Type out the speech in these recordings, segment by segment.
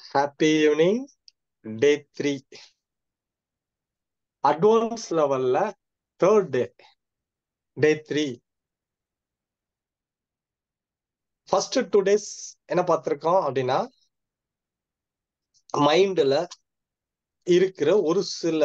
Happy evening day three advance லெவல்ல third day day three first two days என்ன பார்த்திருக்கோம் அப்படின்னா மைண்ட்ல இருக்கிற ஒரு சில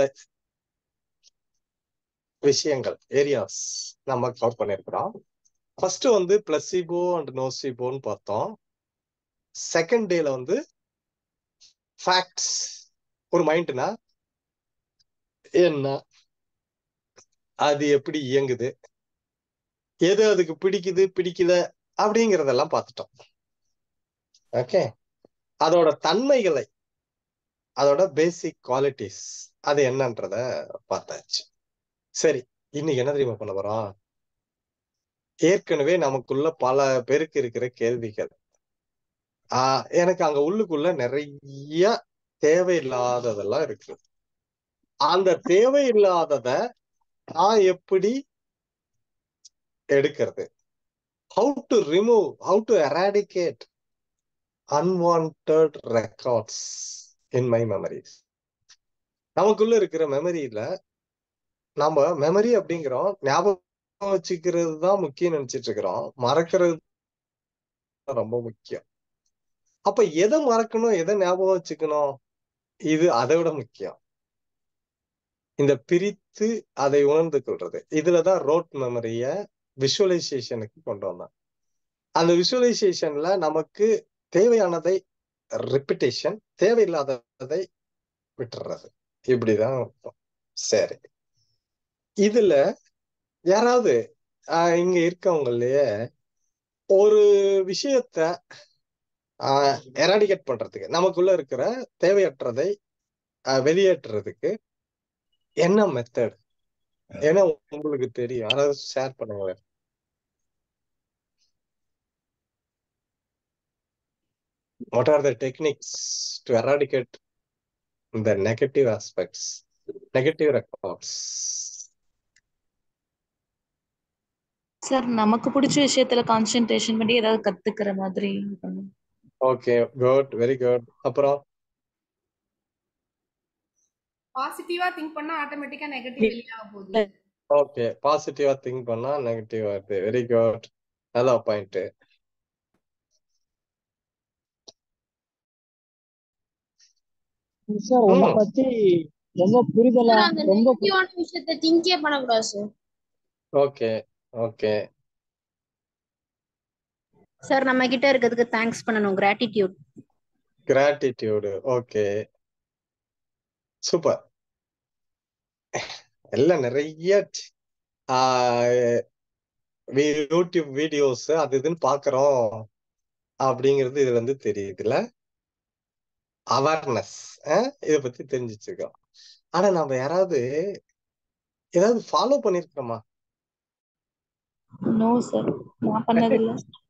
விஷயங்கள் ஏரியாஸ் நம்ம கவர் பண்ணிருக்கிறோம் ஃபர்ஸ்ட் வந்து பிளசிபோ அண்ட் நோசிபோன்னு பார்த்தோம் செகண்ட் டேல வந்து ஃபேக்ட்ஸ் ஒரு மைண்ட்னா என்ன அது எப்படி இயங்குது எது அதுக்கு பிடிக்குது பிடிக்கல அப்படிங்கறதெல்லாம் பார்த்துட்டோம் ஓகே அதோட தன்மைகளை அதோட பேசிக் குவாலிட்டிஸ் அது என்னன்றத பார்த்தாச்சு சரி இன்னைக்கு என்ன தெரியுமா பண்ண போறோம் ஏற்கனவே நமக்குள்ள பல பேருக்கு இருக்கிற கேள்விகள் ஆஹ் எனக்கு அங்க உள்ளுக்குள்ள நிறைய தேவையில்லாததெல்லாம் இருக்கு அந்த தேவையில்லாதத நான் எப்படி எடுக்கிறது how to remove how to eradicate unwanted records in my memories நமக்குள்ள இருக்கிற மெமரியில நம்ம மெமரி அப்படிங்கிறோம் ஞாபகம் வச்சுக்கிறது தான் முக்கியம் நினைச்சிட்டு இருக்கிறோம் மறக்கிறது ரொம்ப முக்கியம் அப்ப எதை மறக்கணும் எதை ஞாபகம் வச்சுக்கணும் இது அதை விட முக்கியம் இந்த பிரித்து அதை உணர்ந்து கொள்றது இதுலதான் ரோட் மெமரிய விஷுவலைசேஷனுக்கு கொண்டு வந்தான் அந்த விஷுவலைசேஷன்ல நமக்கு தேவையானதை ரிப்பிட்டேஷன் தேவையில்லாததை விட்டுறது இப்படிதான் இருக்கும் சரி இதுல யாராவது ஆஹ் இங்க இருக்கவங்களையே ஒரு விஷயத்த ஆஹ் எராடிகேட் பண்றதுக்கு நமக்குள்ள இருக்கிற தேவையற்றதை வெளியேற்றுறதுக்கு என்ன மெத்தட் ஏன்னா உங்களுக்கு தெரியும் யாராவது ஷேர் பண்ணுங்களேன் what are the techniques to eradicate the negative aspects negative records sir நமக்கு பிடிச்ச விஷயத்துல கான்சென்ட்ரேஷன் பண்ணி ஏதாவது கத்துக்கிற மாதிரி பண்ணும் ஓகே குட் வெரி குட் அப்புறம் பாசிட்டிவா திங்க் பண்ணா ஆட்டோமேட்டிக்கா நெகட்டிவ் வெளியாக போகுது ஓகே பாசிட்டிவா திங்க் பண்ணா நெகட்டிவ் வருது வெரி குட் நல்ல பாயிண்ட் சார் உங்களை பத்தி ரொம்ப புரிதலா சார், அந்த ரொம்ப நெகட்டிவான விஷயத்த திங்கே பண்ணக்கூடாது சார் ஓகே ஓகே சார் நம்ம கிட்ட இருக்கிறதுக்கு தேங்க்ஸ் பண்ணணும் கிராட்டிடியூட் கிராட்டிடியூடு ஓகே சூப்பர் எல்லாம் நிறைய யூடியூப் வீடியோஸ் அது இதுன்னு பாக்குறோம் அப்படிங்கிறது இதுல இருந்து தெரியுதுல அவேர்னஸ் இத பத்தி தெரிஞ்சு வச்சிருக்கோம் ஆனா நம்ம யாராவது ஏதாவது ஃபாலோ பண்ணிருக்கிறோமா நோ சார் நான் பண்ணதில்ல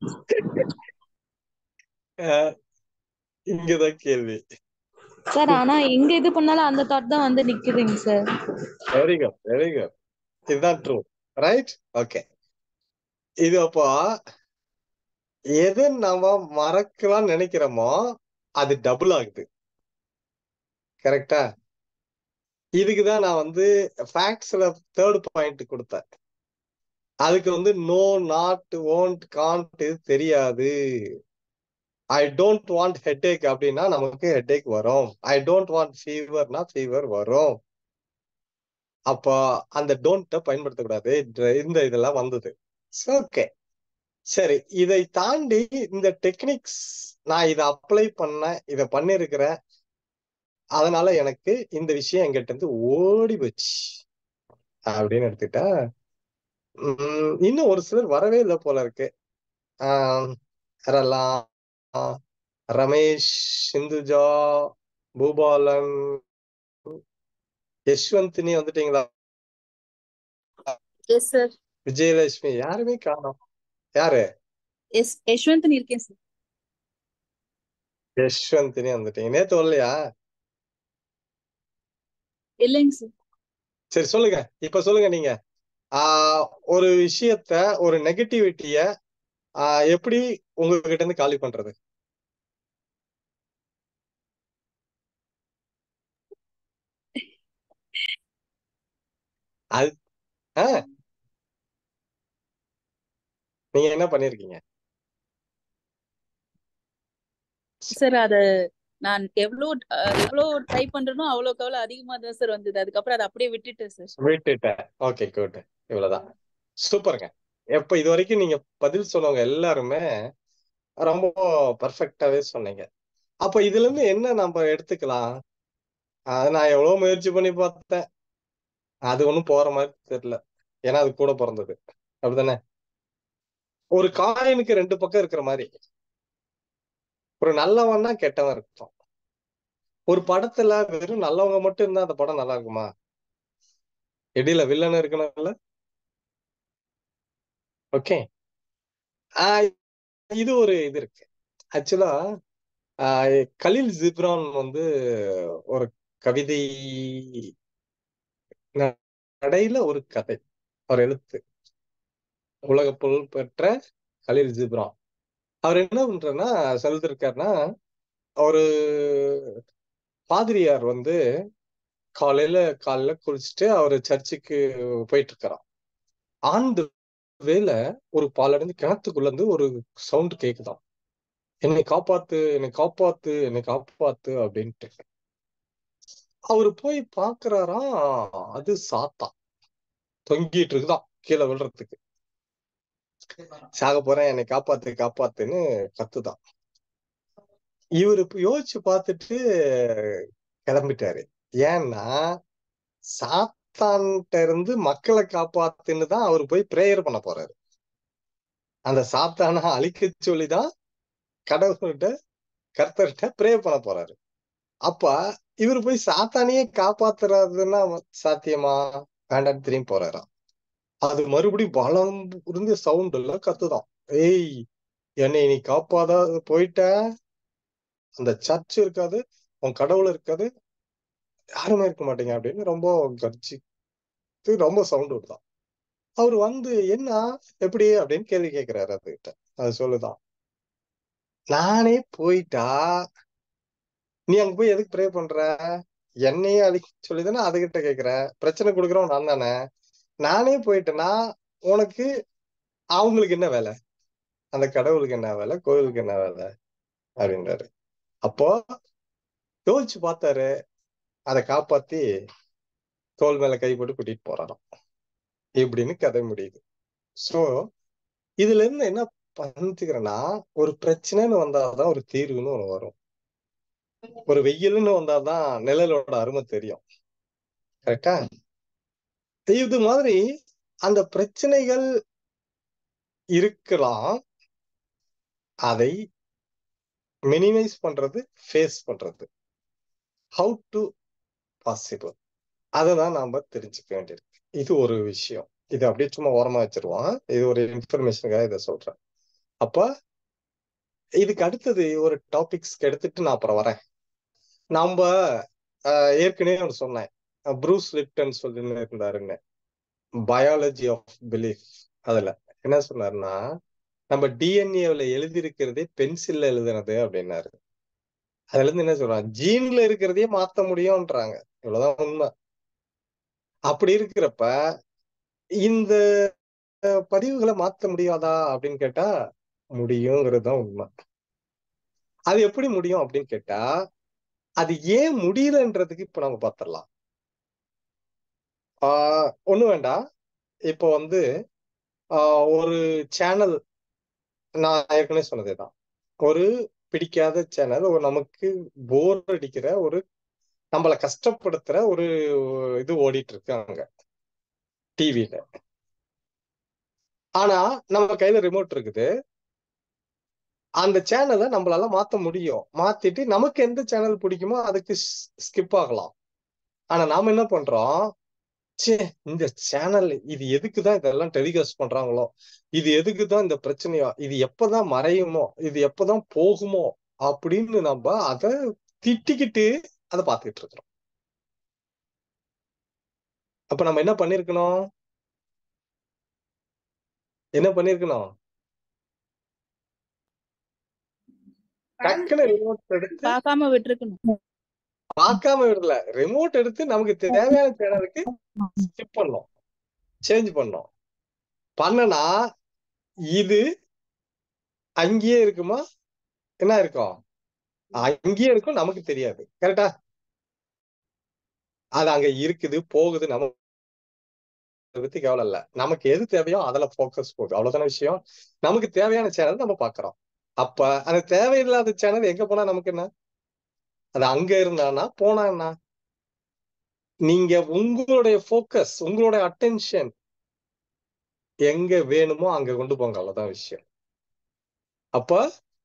இங்கதான் கேள்வி சார் ஆனா எங்க இது பண்ணாலும் அந்த தாட் தான் வந்து நிக்குதுங்க sir very good very good இதுதான் ட்ரூ ரைட் ஓகே இது அப்போ எது நம்ம மறக்கலாம் நினைக்கிறோமோ அது டபுள் ஆகுது கரெக்டா இதுக்குதான் நான் வந்து ஃபேக்ட்ஸ்ல தேர்ட் பாயிண்ட் கொடுத்தேன் அதுக்கு வந்து நோ நாட் ஓன்ட் காண்ட் இது தெரியாது ஐ டோன்ட் வாண்ட் ஹெட்டேக் அப்படின்னா நமக்கு ஹெட்டேக் வரும் ஐ டோன்ட் வாண்ட் ஃபீவர்னா ஃபீவர் வரும் அப்போ அந்த டோன்ட்ட பயன்படுத்தக்கூடாது இந்த இதெல்லாம் வந்தது ஓகே சரி இதை தாண்டி இந்த டெக்னிக்ஸ் நான் இதை அப்ளை பண்ண இதை பண்ணிருக்கிறேன் அதனால எனக்கு இந்த விஷயம் எங்கிட்ட இருந்து ஓடி போச்சு அப்படின்னு எடுத்துக்கிட்டா உம் இன்னும் ஒரு சிலர் வரவே இல்லை போல இருக்கு ஆஹ் யாரெல்லாம் ரமேஷ் சிந்துஜா பூபாலன் யஷ்வந்தினி வந்துட்டீங்களா எஸ் சார் விஜயலட்சுமி யாருமே காணோம் யாரு எஸ் யஷ்வந்தன் இருக்கேன் சார் யஷ்வந்தினி வந்துட்டீங்க நேத்து வரலையா இல்லைங்க சார் சரி சொல்லுங்க இப்ப சொல்லுங்க நீங்க ஆஹ் ஒரு விஷயத்த ஒரு நெகட்டிவிட்டிய ஆஹ் எப்படி உங்ககிட்ட இருந்து காலி பண்றது அது ஆ நீங்க என்ன பண்ணிருக்கீங்க சார் அத நான் எவ்வளோ அஹ், எவ்வளோ ட்ரை பண்றேனோ அவ்வளோக்கு அவ்வளோ அதிகமா தான் சார் வந்தது அதுக்கப்புறம் அதை அப்படியே விட்டுட்டேன் சார் விட்டுட்டேன் ஓகே குட் இவ்வளவுதான் சூப்பருங்க எப்ப இது வரைக்கும் நீங்க பதில் சொன்னவங்க எல்லாருமே ரொம்ப பர்ஃபெக்டாவே சொன்னீங்க அப்ப இதுல இருந்து என்ன நம்ம எடுத்துக்கலாம் அது நான் எவ்வளவு முயற்சி பண்ணி பார்த்தேன் அது ஒண்ணும் போற மாதிரி தெரியல ஏன்னா அது கூட பிறந்தது அப்படிதானே ஒரு காயினுக்கு ரெண்டு பக்கம் இருக்கிற மாதிரி ஒரு நல்லவன்னா கெட்டவன் இருக்கும் ஒரு படத்துல வெறும் நல்லவங்க மட்டும் இருந்தா அந்த படம் நல்லா இருக்குமா இடையில வில்லன் இருக்கணும்ல ஓகே ஆஹ் இது ஒரு இது இருக்கு ஆக்சுவலா கலில் ஜிப்ரான் வந்து ஒரு கவிதை ந- நடையில ஒரு கதை ஒரு எழுத்து உலக புகழ் பெற்ற கலில் ஜிப்ரான் அவர் என்ன பண்றாருன்னா சொல்லிருக்காருன்னா ஒரு பாதிரியார் வந்து காலையில காலையில குளிச்சுட்டு அவரு சர்ச்சுக்கு போயிட்டு இருக்கிறான் ஆண்டு வேல ஒரு பாலடைந்து கிணத்துக்குள்ள இருந்து ஒரு சவுண்ட் கேக்குதாம் என்னை காப்பாத்து என்னை காப்பாத்து என்னை காப்பாத்து அப்படின்ட்டு அவரு போய் பாக்குறாராம் அது சாத்தா தொங்கிட்டு இருக்குதாம் கீழே விழுறதுக்கு சாக போறேன் என்னை காப்பாத்து காப்பாத்துன்னு கத்துதான் இவரு இப்ப யோசிச்சு பார்த்துட்டு கிளம்பிட்டாரு ஏன்னா சாத்தான்கிட்ட இருந்து மக்களை காப்பாத்துன்னு தான் அவர் போய் பிரேயர் பண்ண போறாரு அந்த சாத்தானை அழிக்க சொல்லிதான் கடவுள்கிட்ட கர்த்தர்கிட்ட ப்ரே பண்ண போறாரு அப்ப இவர் போய் சாத்தானையே காப்பாத்துறதுன்னா சாத்தியமா வேண்டாம் திரும்பி போறாராம் அது மறுபடியும் பலம் இருந்து சவுண்ட் எல்லாம் கத்துதான் ஏய் என்னை நீ காப்பாதா போயிட்ட அந்த சர்ச் இருக்காது உன் கடவுள் இருக்காது யாருமே இருக்க மாட்டீங்க அப்படின்னு ரொம்ப கர்ஜி ரொம்ப சவுண்ட் விடுதான் அவர் வந்து என்ன எப்படி அப்படின்னு கேள்வி கேட்கிறாரு அதுகிட்ட அது சொல்லுதான் நானே போயிட்டா நீ அங்க போய் எதுக்கு ப்ரே பண்ற என்னையே அழிக்க சொல்லிதானே அதுகிட்ட கேக்குற பிரச்சனை கொடுக்குறோம் நான் தானே நானே போயிட்டேன்னா உனக்கு அவங்களுக்கு என்ன வேலை அந்த கடவுளுக்கு என்ன வேலை கோயிலுக்கு என்ன வேலை அப்படின்றாரு அப்போ யோசிச்சு பார்த்தாரு அதை காப்பாத்தி தோல் மேல கை போட்டு கூட்டிட்டு போறாராம் இப்படின்னு கதை முடியுது சோ இதுல இருந்து என்ன பண்ணிக்கிறேன்னா ஒரு பிரச்சனைன்னு வந்தாதான் ஒரு தீர்வுன்னு ஒண்ணு வரும் ஒரு வெயில்னு வந்தாதான் நிழலோட அருமை தெரியும் கரெக்டா இது மாதிரி அந்த பிரச்சனைகள் இருக்கலாம் அதை மினிமைஸ் பண்றது ஃபேஸ் பண்றது ஹவு டு பாசிபிள் தான் நாம தெரிஞ்சுக்க வேண்டியிருக்கு இது ஒரு விஷயம் இது அப்படியே சும்மா ஓரமா வச்சிருவோம் இது ஒரு இன்ஃபர்மேஷனுக்காக இதை சொல்றேன் அப்ப இதுக்கு அடுத்தது ஒரு டாபிக்ஸ்க்கு எடுத்துட்டு நான் அப்புறம் வரேன் நம்ம ஆஹ், ஏற்கனவே ஒன்று சொன்னேன் ப்ரூஸ் லிப்டன் சொல்லி இருந்தாருன்னு பயாலஜி ஆஃப் பிலீஃப் அதுல என்ன சொன்னாருன்னா நம்ம டிஎன்ஏல எழுதி இருக்கிறதே பென்சில்ல எழுதுனது அப்படின்னாரு அதுல இருந்து என்ன சொல்றாங்க ஜீன்ல இருக்கிறதையே மாத்த முடியும்ன்றாங்க இவ்வளவுதான் உண்மை அப்படி இருக்கிறப்ப இந்த அஹ், பதிவுகளை மாத்த முடியாதா அப்படின்னு கேட்டா முடியுங்கிறது தான் உண்மை அது எப்படி முடியும் அப்படின்னு கேட்டா அது ஏன் முடியலன்றதுக்கு இப்ப நம்ம பார்த்திடலாம் ஆஹ் ஒண்ணு வேண்டாம் இப்போ வந்து ஆஹ் ஒரு சேனல் நான் ஏற்கனவே சொன்னதேதான் ஒரு பிடிக்காத சேனல் ஒரு நமக்கு போர் அடிக்கிற ஒரு நம்மள கஷ்டப்படுத்துற ஒரு இது ஓடிட்டு இருக்கு அங்க டிவில ஆனா நம்ம கையில ரிமோட் இருக்குது அந்த சேனலை நம்மளால மாத்த முடியும் மாத்திட்டு நமக்கு எந்த சேனல் பிடிக்குமோ அதுக்கு ஸ்கிப் ஆகலாம் ஆனா நாம என்ன பண்றோம் ச்சே இந்த சேனல் இது எதுக்குதான் இதெல்லாம் டெலிகாஸ்ட் பண்றாங்களோ இது எதுக்குதான் இந்த பிரச்சனையோ இது எப்பதான் மறையுமோ இது எப்பதான் போகுமோ அப்படின்னு நம்ம அத திட்டிக்கிட்டு அதை பார்த்துக்கிட்டு இருக்கிறோம் அப்ப நம்ம என்ன பண்ணிருக்கணும் என்ன பண்ணிருக்கணும் டக்குன்னு ரிமோட் எடுத்து பார்க்காம விட்டுருக்கணும் பார்க்காம விடல ரிமோட் எடுத்து நமக்கு தேவையான சேனலுக்கு ஸ்கிப் பண்ணோம் சேஞ்ச் பண்ணோம் பண்ணனா இது அங்கேயே இருக்குமா என்ன இருக்கும் அங்கேயே இருக்கும் நமக்கு தெரியாது கரெக்டா அது அங்க இருக்குது போகுது நம்ம பத்தி கவலை இல்ல நமக்கு எது தேவையோ அதுல போக்கஸ் போகுது அவ்வளவுதான விஷயம் நமக்கு தேவையான சேனல் நம்ம பாக்குறோம் அப்ப அந்த தேவையில்லாத சேனல் எங்க போனா நமக்கு என்ன அது அங்க இருந்தானா போனா என்ன நீங்க உங்களுடைய போக்கஸ் உங்களுடைய அட்டென்ஷன் எங்க வேணுமோ அங்க கொண்டு போங்க அவ்வளவுதான் விஷயம் அப்ப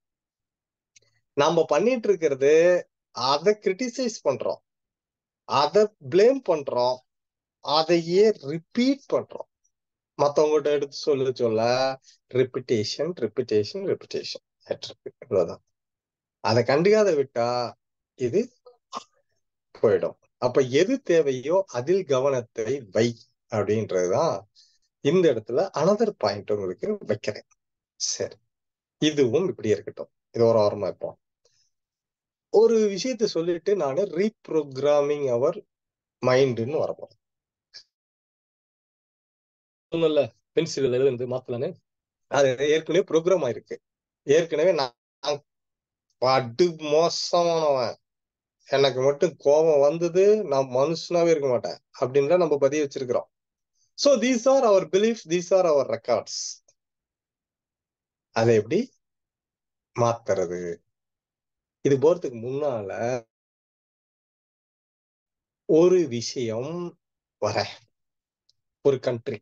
நாம பண்ணிட்டு இருக்கிறது அதை கிரிட்டிசைஸ் பண்றோம் அதை பிளேம் பண்றோம் அதையே ரிப்பீட் பண்றோம் மத்தவங்ககிட்ட எடுத்து சொல்ல சொல்ல ரிப்பிட்டேஷன் ரிப்பிட்டேஷன் ரிப்பிட்டேஷன் இவ்வளவுதான் அதை கண்டுக்காத விட்டா இது போயிடும் அப்ப எது தேவையோ அதில் கவனத்தை வை அப்படின்றதுதான் இந்த இடத்துல அனதர் பாயிண்ட் உங்களுக்கு வைக்கிறேன் சரி இதுவும் இப்படி இருக்கட்டும் இது ஒரு வாரமா இருப்போம் ஒரு விஷயத்த சொல்லிட்டு நான் ரீப்ரோக்ராமிங் அவர் மைண்டுன்னு வரப்போம் சொன்னல பென்சில் இருந்து மாத்தலான்னு அது ஏற்கனவே ப்ரோக்ராம் ஆயிருக்கு ஏற்கனவே நான் படு மோசமானவன் எனக்கு மட்டும் கோபம் வந்தது நான் மனுஷனாவே இருக்க மாட்டேன் அப்படின்னு நம்ம பதிய வச்சிருக்கிறோம் so these are our belief these are our records அதை எப்படி மாத்துறது இது போறதுக்கு முன்னால ஒரு விஷயம் வர ஒரு கண்ட்ரி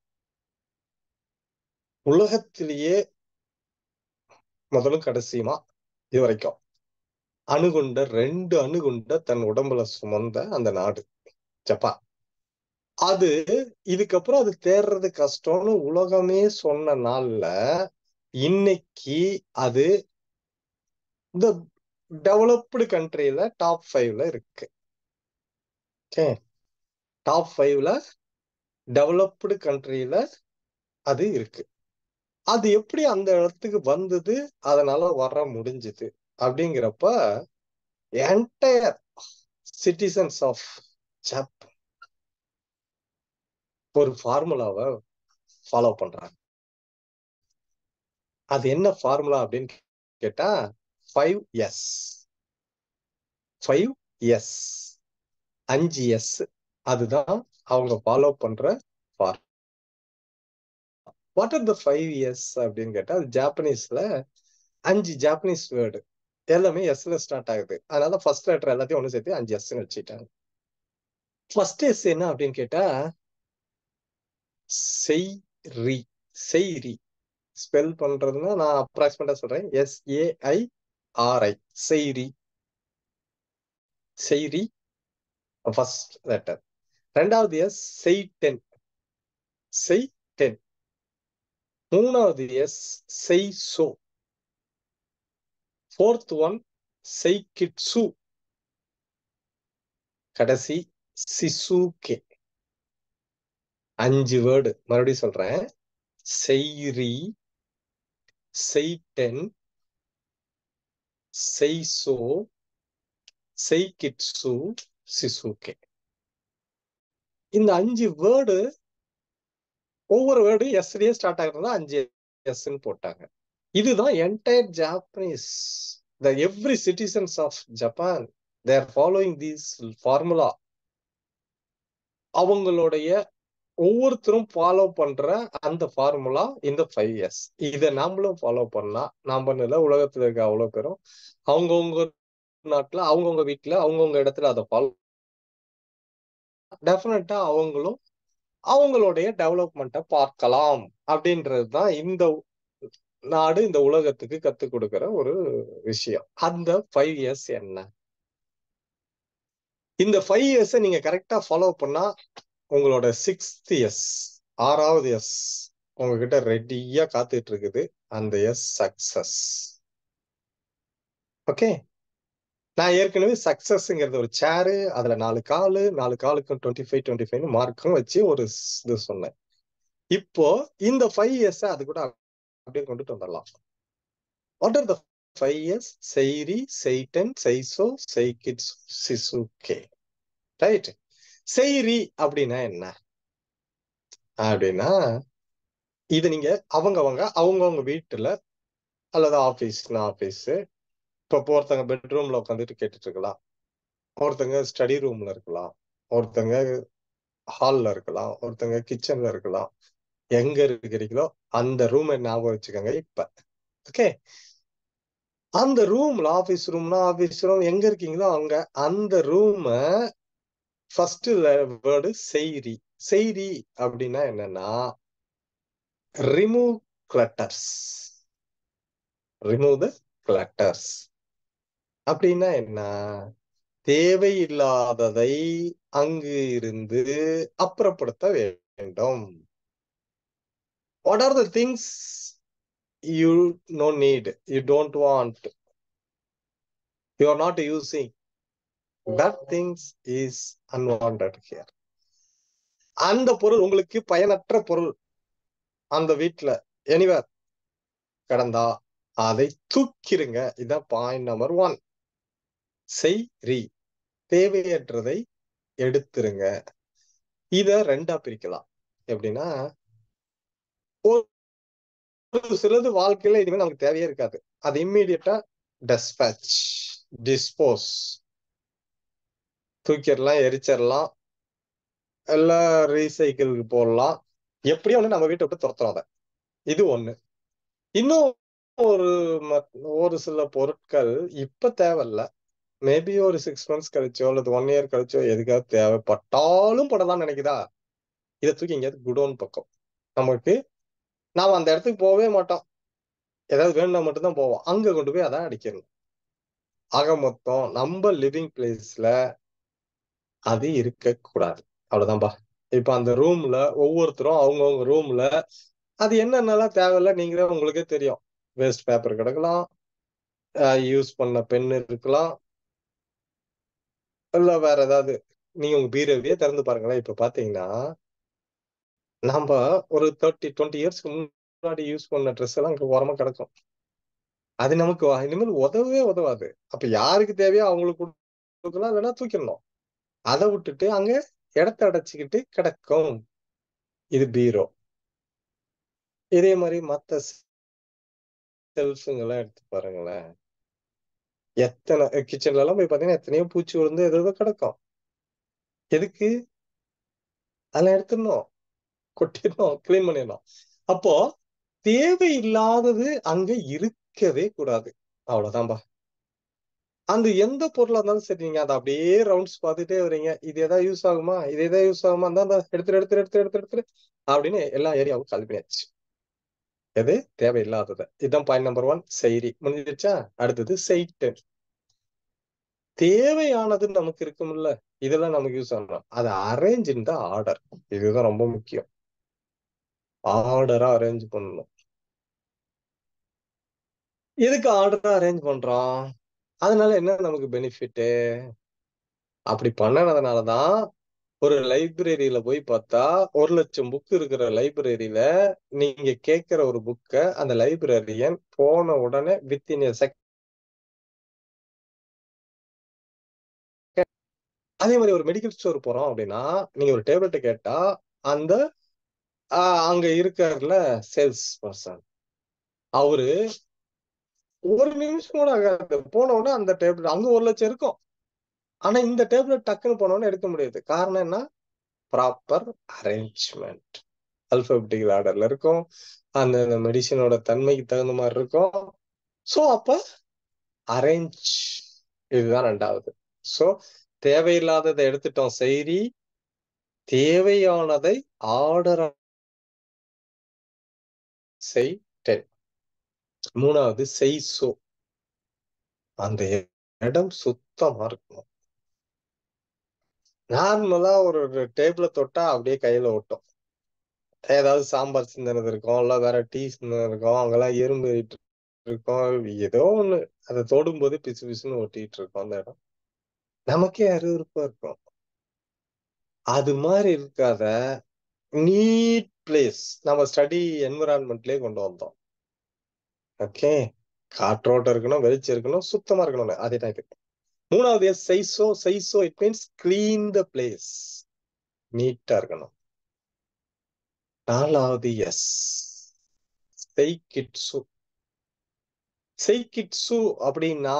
உலகத்திலேயே முதலும் கடைசியுமா இது வரைக்கும் அணுகுண்ட ரெண்டு அணுகுண்ட தன் உடம்புல சுமந்த அந்த நாடு ஜப்பான் அது இதுக்கப்புறம் அது தேர்றது கஷ்டம்னு உலகமே சொன்ன நாள்ல இன்னைக்கு அது இந்த டெவலப்டு கண்ட்ரில டாப் ஃபைவ்ல இருக்கு டாப் ஃபைவ்ல டெவலப்டு கண்ட்ரில அது இருக்கு அது எப்படி அந்த இடத்துக்கு வந்தது அதனால வர முடிஞ்சது அப்படிங்கிறப்ப என்டையர் சிட்டிசன்ஸ் ஆஃப் ஜப் ஒரு ஃபார்முலாவை ஃபாலோ பண்றாங்க அது என்ன ஃபார்முலா அப்படின்னு கேட்டா ஃபைவ் எஸ் ஃபைவ் எஸ் அஞ்சு எஸ் அதுதான் அவங்க ஃபாலோ பண்ற for what are the five S அப்படின்னு கேட்டா அது ஜாப்பனீஸ்ல அஞ்சு ஜாப்பனீஸ் வேர்டு எல்லாமே எஸ்ல ஸ்டார்ட் ஆகுது அதனால ஃபர்ஸ்ட் லெட்டர் எல்லாத்தையும் ஒண்ணு சேர்த்து அஞ்சு எஸ் வச்சுட்டாங்க ஃபர்ஸ்ட் எஸ் என்ன அப்படின்னு கேட்டா செய்ரி செய்ரி ஸ்பெல் பண்றதுன்னா நான் அப்ராக்சிமேட்டா சொல்றேன் எஸ் ஏஐ ஆர்ஐ செய்ரி செய்ரி ஃபர்ஸ்ட் லெட்டர் ரெண்டாவது எஸ் செய் டென் செய் டென் மூணாவது எஸ் செய் சோ ஃபோர்த் ஒன் செய் கிட்சு கடைசி சிசுகே அஞ்சு வேர்டு மறுபடியும் சொல்றேன் செய்ரி செய்டென் செய்சோ செய்கிட்சு சிசுகே இந்த அஞ்சு வேர்டு ஒவ்வொரு வேர்டு எஸ்லயே ஸ்டார்ட் ஆகுறதா அஞ்சு எஸ்ன்னு போட்டாங்க இதுதான் entire Japanese the every citizens of Japan their following these formula அவங்களுடைய ஒவ்வொருத்தரும் ஃபாலோ பண்ற அந்த ஃபார்முலா இந்த ஃபைவ் இயர்ஸ் இதை நாமளும் ஃபாலோ பண்ணா நாம இல்ல உலகத்துல இருக்க அவ்வளவு பேரும் அவங்கவுங்க நாட்டுல அவங்கவுங்க வீட்டுல அவங்கவுங்க இடத்துல அதை ஃபாலோ டெஃபினட்டா அவங்களும் அவங்களுடைய டெவலப்மெண்ட்டை பார்க்கலாம் அப்படின்றது தான் இந்த நாடு இந்த உலகத்துக்கு கத்து கொடுக்கிற ஒரு விஷயம் அந்த ஃபைவ் இயர்ஸ் என்ன இந்த ஃபைவ் இயர்ஸை நீங்க கரெக்டா ஃபாலோ பண்ணா உங்களோட சிக்ஸ்த் எஸ் ஆறாவது எஸ் உங்ககிட்ட ரெடியா காத்துட்டு இருக்குது அந்த எஸ் சக்சஸ் ஓகே நான் ஏற்கனவே சக்சஸ்ங்கிறது ஒரு சேரு அதுல நாலு காலு நாலு காலுக்கும் டுவெண்ட்டி ஃபைவ் டுவெண்ட்டி ஃபைவ் மார்க்கும் வச்சு ஒரு இது சொன்னேன் இப்போ இந்த ஃபைவ் இயர்ஸ் அது கூட அப்படியே கொண்டுட்டு வந்துடலாம் what are the five years செய்ரி செய்டன் செய்சோ செய்கிட்ஸ் சிசுகே ரைட் செய்ரி அப்படின்னா என்ன அப்படின்னா இது நீங்க அவங்கவங்க அவங்கவங்க வீட்டுல அல்லது ஆபீஸ்னா ஆபீஸ் இப்ப ஒருத்தங்க பெட்ரூம்ல உட்காந்துட்டு கேட்டுட்டு இருக்கலாம் ஒருத்தங்க ஸ்டடி ரூம்ல இருக்கலாம் ஒருத்தங்க ஹால்ல இருக்கலாம் ஒருத்தங்க கிச்சன்ல இருக்கலாம் எங்க இருக்கிறீங்களோ அந்த ரூமை ஞாபகம் வச்சுக்கோங்க இப்ப ஓகே அந்த ரூம்ல ஆபீஸ் ரூம்னா ஆபீஸ் ரூம் எங்க இருக்கீங்களோ அங்க அந்த ரூம ஃபர்ஸ்ட் வேர்டு செய்தி செய்தி அப்படின்னா என்னன்னா ரிமூவ் கிளட்டர்ஸ் ரிமூவ் த கிளட்டர்ஸ் அப்படின்னா என்ன தேவையில்லாததை அங்கு இருந்து அப்புறப்படுத்த வேண்டும் what are the things you know need you don't want you are not using that things is unwanted here அந்த பொருள் உங்களுக்கு பயனற்ற பொருள் அந்த வீட்டுல எனிவேர் கடந்தா அதை தூக்கிருங்க இதான் பாயிண்ட் நம்பர் ஒன் செய் ரீ தேவையற்றதை எடுத்துருங்க இத ரெண்டா பிரிக்கலாம் எப்படின்னா ஒரு சிலது வாழ்க்கையில இனிமே நமக்கு தேவையே இருக்காது அது இம்மீடியட்டா டெஸ்பேச் டிஸ்போஸ் தூக்கிடலாம் எரிச்சிடலாம் எல்லாம் ரீசைக்கிளுக்கு போடலாம் எப்படியும் ஒண்ணு நம்ம வீட்டை விட்டு துரத்துறோம் அதை இது ஒண்ணு இன்னும் ஒரு ஒரு சில பொருட்கள் இப்ப தேவையில்ல மேபி ஒரு சிக்ஸ் மந்த்ஸ் கழிச்சோ அல்லது ஒன் இயர் கழிச்சோ எதுக்காவது தேவைப்பட்டாலும் படலாம் நினைக்குதா இதை தூக்கி எங்கேயாவது குடோன் பக்கம் நமக்கு நாம அந்த இடத்துக்கு போகவே மாட்டோம் ஏதாவது வேணும்னா மட்டும்தான் போவோம் அங்க கொண்டு போய் அதான் அடிக்கணும் ஆக மொத்தம் நம்ம லிவிங் பிளேஸ்ல அது இருக்க கூடாது அவ்வளவுதான்பா இப்ப அந்த ரூம்ல ஒவ்வொருத்தரும் அவங்கவுங்க ரூம்ல அது என்னென்னலாம் தேவையில்ல நீங்களே உங்களுக்கே தெரியும் வேஸ்ட் பேப்பர் கிடக்கலாம் யூஸ் பண்ண பென் இருக்கலாம் இல்ல வேற ஏதாவது நீங்க உங்க பீரவியே திறந்து பாருங்களேன் இப்ப பாத்தீங்கன்னா நம்ம ஒரு தேர்ட்டி டுவெண்ட்டி இயர்ஸ்க்கு முன்னாடி யூஸ் பண்ண ட்ரெஸ் எல்லாம் அங்க ஓரமா கிடக்கும் அது நமக்கு இனிமேல் உதவவே உதவாது அப்ப யாருக்கு தேவையோ அவங்களுக்கு கொடுக்கலாம் இல்லைன்னா தூக்கிடணும் அதை விட்டுட்டு அங்க இடத்த அடைச்சிக்கிட்டு கிடக்கும் இது பீரோ இதே மாதிரி மத்த செல்ஃபுங்கெல்லாம் எடுத்து பாருங்களேன் எத்தனை கிச்சன்ல எல்லாம் போய் பாத்தீங்கன்னா எத்தனையோ பூச்சி விழுந்து எதோ கிடக்கும் எதுக்கு அதெல்லாம் எடுத்துடணும் கொட்டிடணும் கிளீன் பண்ணிடணும் அப்போ தேவையில்லாதது அங்க இருக்கவே கூடாது அவ்வளவுதான்பா அந்த எந்த பொருளா இருந்தாலும் சரி நீங்க அதை அப்படியே ரவுண்ட்ஸ் பார்த்துட்டே வரீங்க இது எதாவது யூஸ் ஆகுமா இது எதாவது யூஸ் ஆகுமா அந்த எடுத்துட்டு எடுத்துட்டு எடுத்து எடுத்து எடுத்துட்டு அப்படின்னு எல்லா ஏரியாவும் கால் பண்ணியாச்சு எது தேவையில்லாதது இதுதான் பாயிண்ட் நம்பர் ஒன் செய்தி முடிஞ்சிருச்சா அடுத்தது செய்ட்டு தேவையானது நமக்கு இருக்கும்ல இதெல்லாம் நமக்கு யூஸ் ஆகணும் அது அரேஞ்ச் இன் த ஆர்டர் இதுதான் ரொம்ப முக்கியம் ஆர்டரா அரேஞ்ச் பண்ணணும் எதுக்கு ஆர்டரா அரேஞ்ச் பண்றோம் அதனால என்ன நமக்கு பெனிஃபிட் அப்படி பண்ணனதுனாலதான் ஒரு லைப்ரரியில போய் பார்த்தா ஒரு லட்சம் புக் இருக்கிற லைப்ரரியில நீங்க கேட்கிற ஒரு புக்கை அந்த லைப்ரரியன் போன உடனே வித்தின் செக் அதே மாதிரி ஒரு மெடிக்கல் ஸ்டோர் போறோம் அப்படின்னா நீங்க ஒரு டேப்லெட்டை கேட்டா அந்த அங்க இருக்காருல சேல்ஸ் பர்சன் அவரு ஒரு நிமிஷம் கூட ஆகாது போன உடனே அந்த டேப்லெட் அங்க ஒரு லட்சம் இருக்கும் ஆனா இந்த டேப்லெட் டக்குன்னு போனோன்னு எடுக்க முடியாது காரணம் என்ன ப்ராப்பர் அரேஞ்ச்மெண்ட் அல்பபெட்டிக்கல் ஆர்டர்ல இருக்கும் அந்த மெடிசனோட தன்மைக்கு தகுந்த மாதிரி இருக்கும் ஸோ அப்ப அரேஞ்ச் இதுதான் ரெண்டாவது ஸோ தேவையில்லாததை எடுத்துட்டோம் செய்தி தேவையானதை ஆர்டர் செய் டென் மூணாவது செய் சோ அந்த இடம் சுத்தமா இருக்கணும் நார்மலா ஒரு டேபிள தொட்டா அப்படியே கையில ஒட்டும் ஏதாவது சாம்பார் சிந்தனது இருக்கும் இல்ல வேற டீ சிந்தனை இருக்கும் அங்கெல்லாம் எறும்பு இருக்கும் ஏதோ ஒண்ணு அதை தொடும் போது பிசு பிசுன்னு ஒட்டிட்டு இருக்கும் அந்த இடம் நமக்கே அருவருப்பா இருக்கும் அது மாதிரி இருக்காத நீட் பிளேஸ் நம்ம ஸ்டடி என்விரான்மெண்ட்லயே கொண்டு வந்தோம் ஓகே காற்றோட்டம் இருக்கணும் வெளிச்சம் இருக்கணும் சுத்தமா இருக்கணும் அதே தான் இது மூணாவது சைஸோ சைஸோ it means clean the place நீட்டா இருக்கணும் நாலாவது எஸ் செய்கிட்சு செய்கிட்சு அப்படின்னா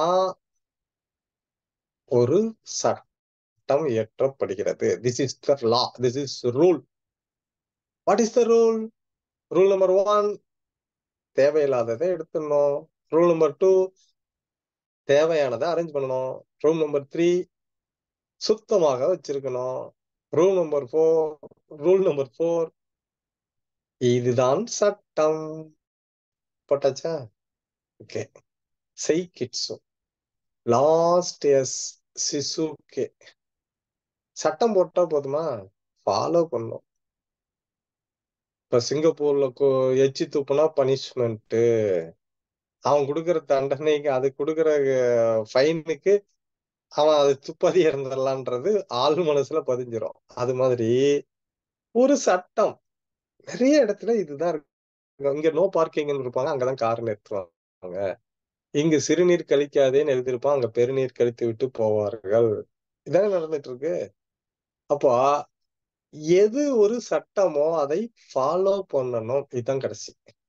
ஒரு சட்டம் இயற்றப்படுகிறது this is the law this is rule what is the rule rule number one தேவையில்லாததை எடுத்துடணும் ரூல் நம்பர் டூ தேவையானதை அரேஞ்ச் பண்ணணும் ரூல் நம்பர் த்ரீ சுத்தமாக வச்சிருக்கணும் rule number four rule number four இதுதான் சட்டம் போட்டாச்சா ஓகே செய் கிட்ஸும் லாஸ்ட் எஸ் சிசுகே சட்டம் போட்டா போதுமா ஃபாலோ பண்ணும் இப்ப சிங்கப்பூர்ல எச்சி துப்புனா பனிஷ்மெண்ட் அவன் கொடுக்குற தண்டனைக்கு அது கொடுக்குற ஃபைனுக்கு அவன் அது துப்பதி இறந்துடலான்றது ஆள் மனசுல பதிஞ்சிரும் அது மாதிரி ஒரு சட்டம் நிறைய இடத்துல இதுதான் இருக்கு இங்க நோ பார்க்கிங்னு இருப்பாங்க அங்கதான் கார் நிறுத்துவாங்க இங்கு சிறுநீர் கழிக்காதேன்னு எழுதியிருப்பான் அங்க பெருநீர் கழித்து விட்டு போவார்கள் இதானே நடந்துட்டு இருக்கு அப்போ எது ஒரு சட்டமோ அதை ஃபாலோ பண்ணணும் இதுதான் கடைசி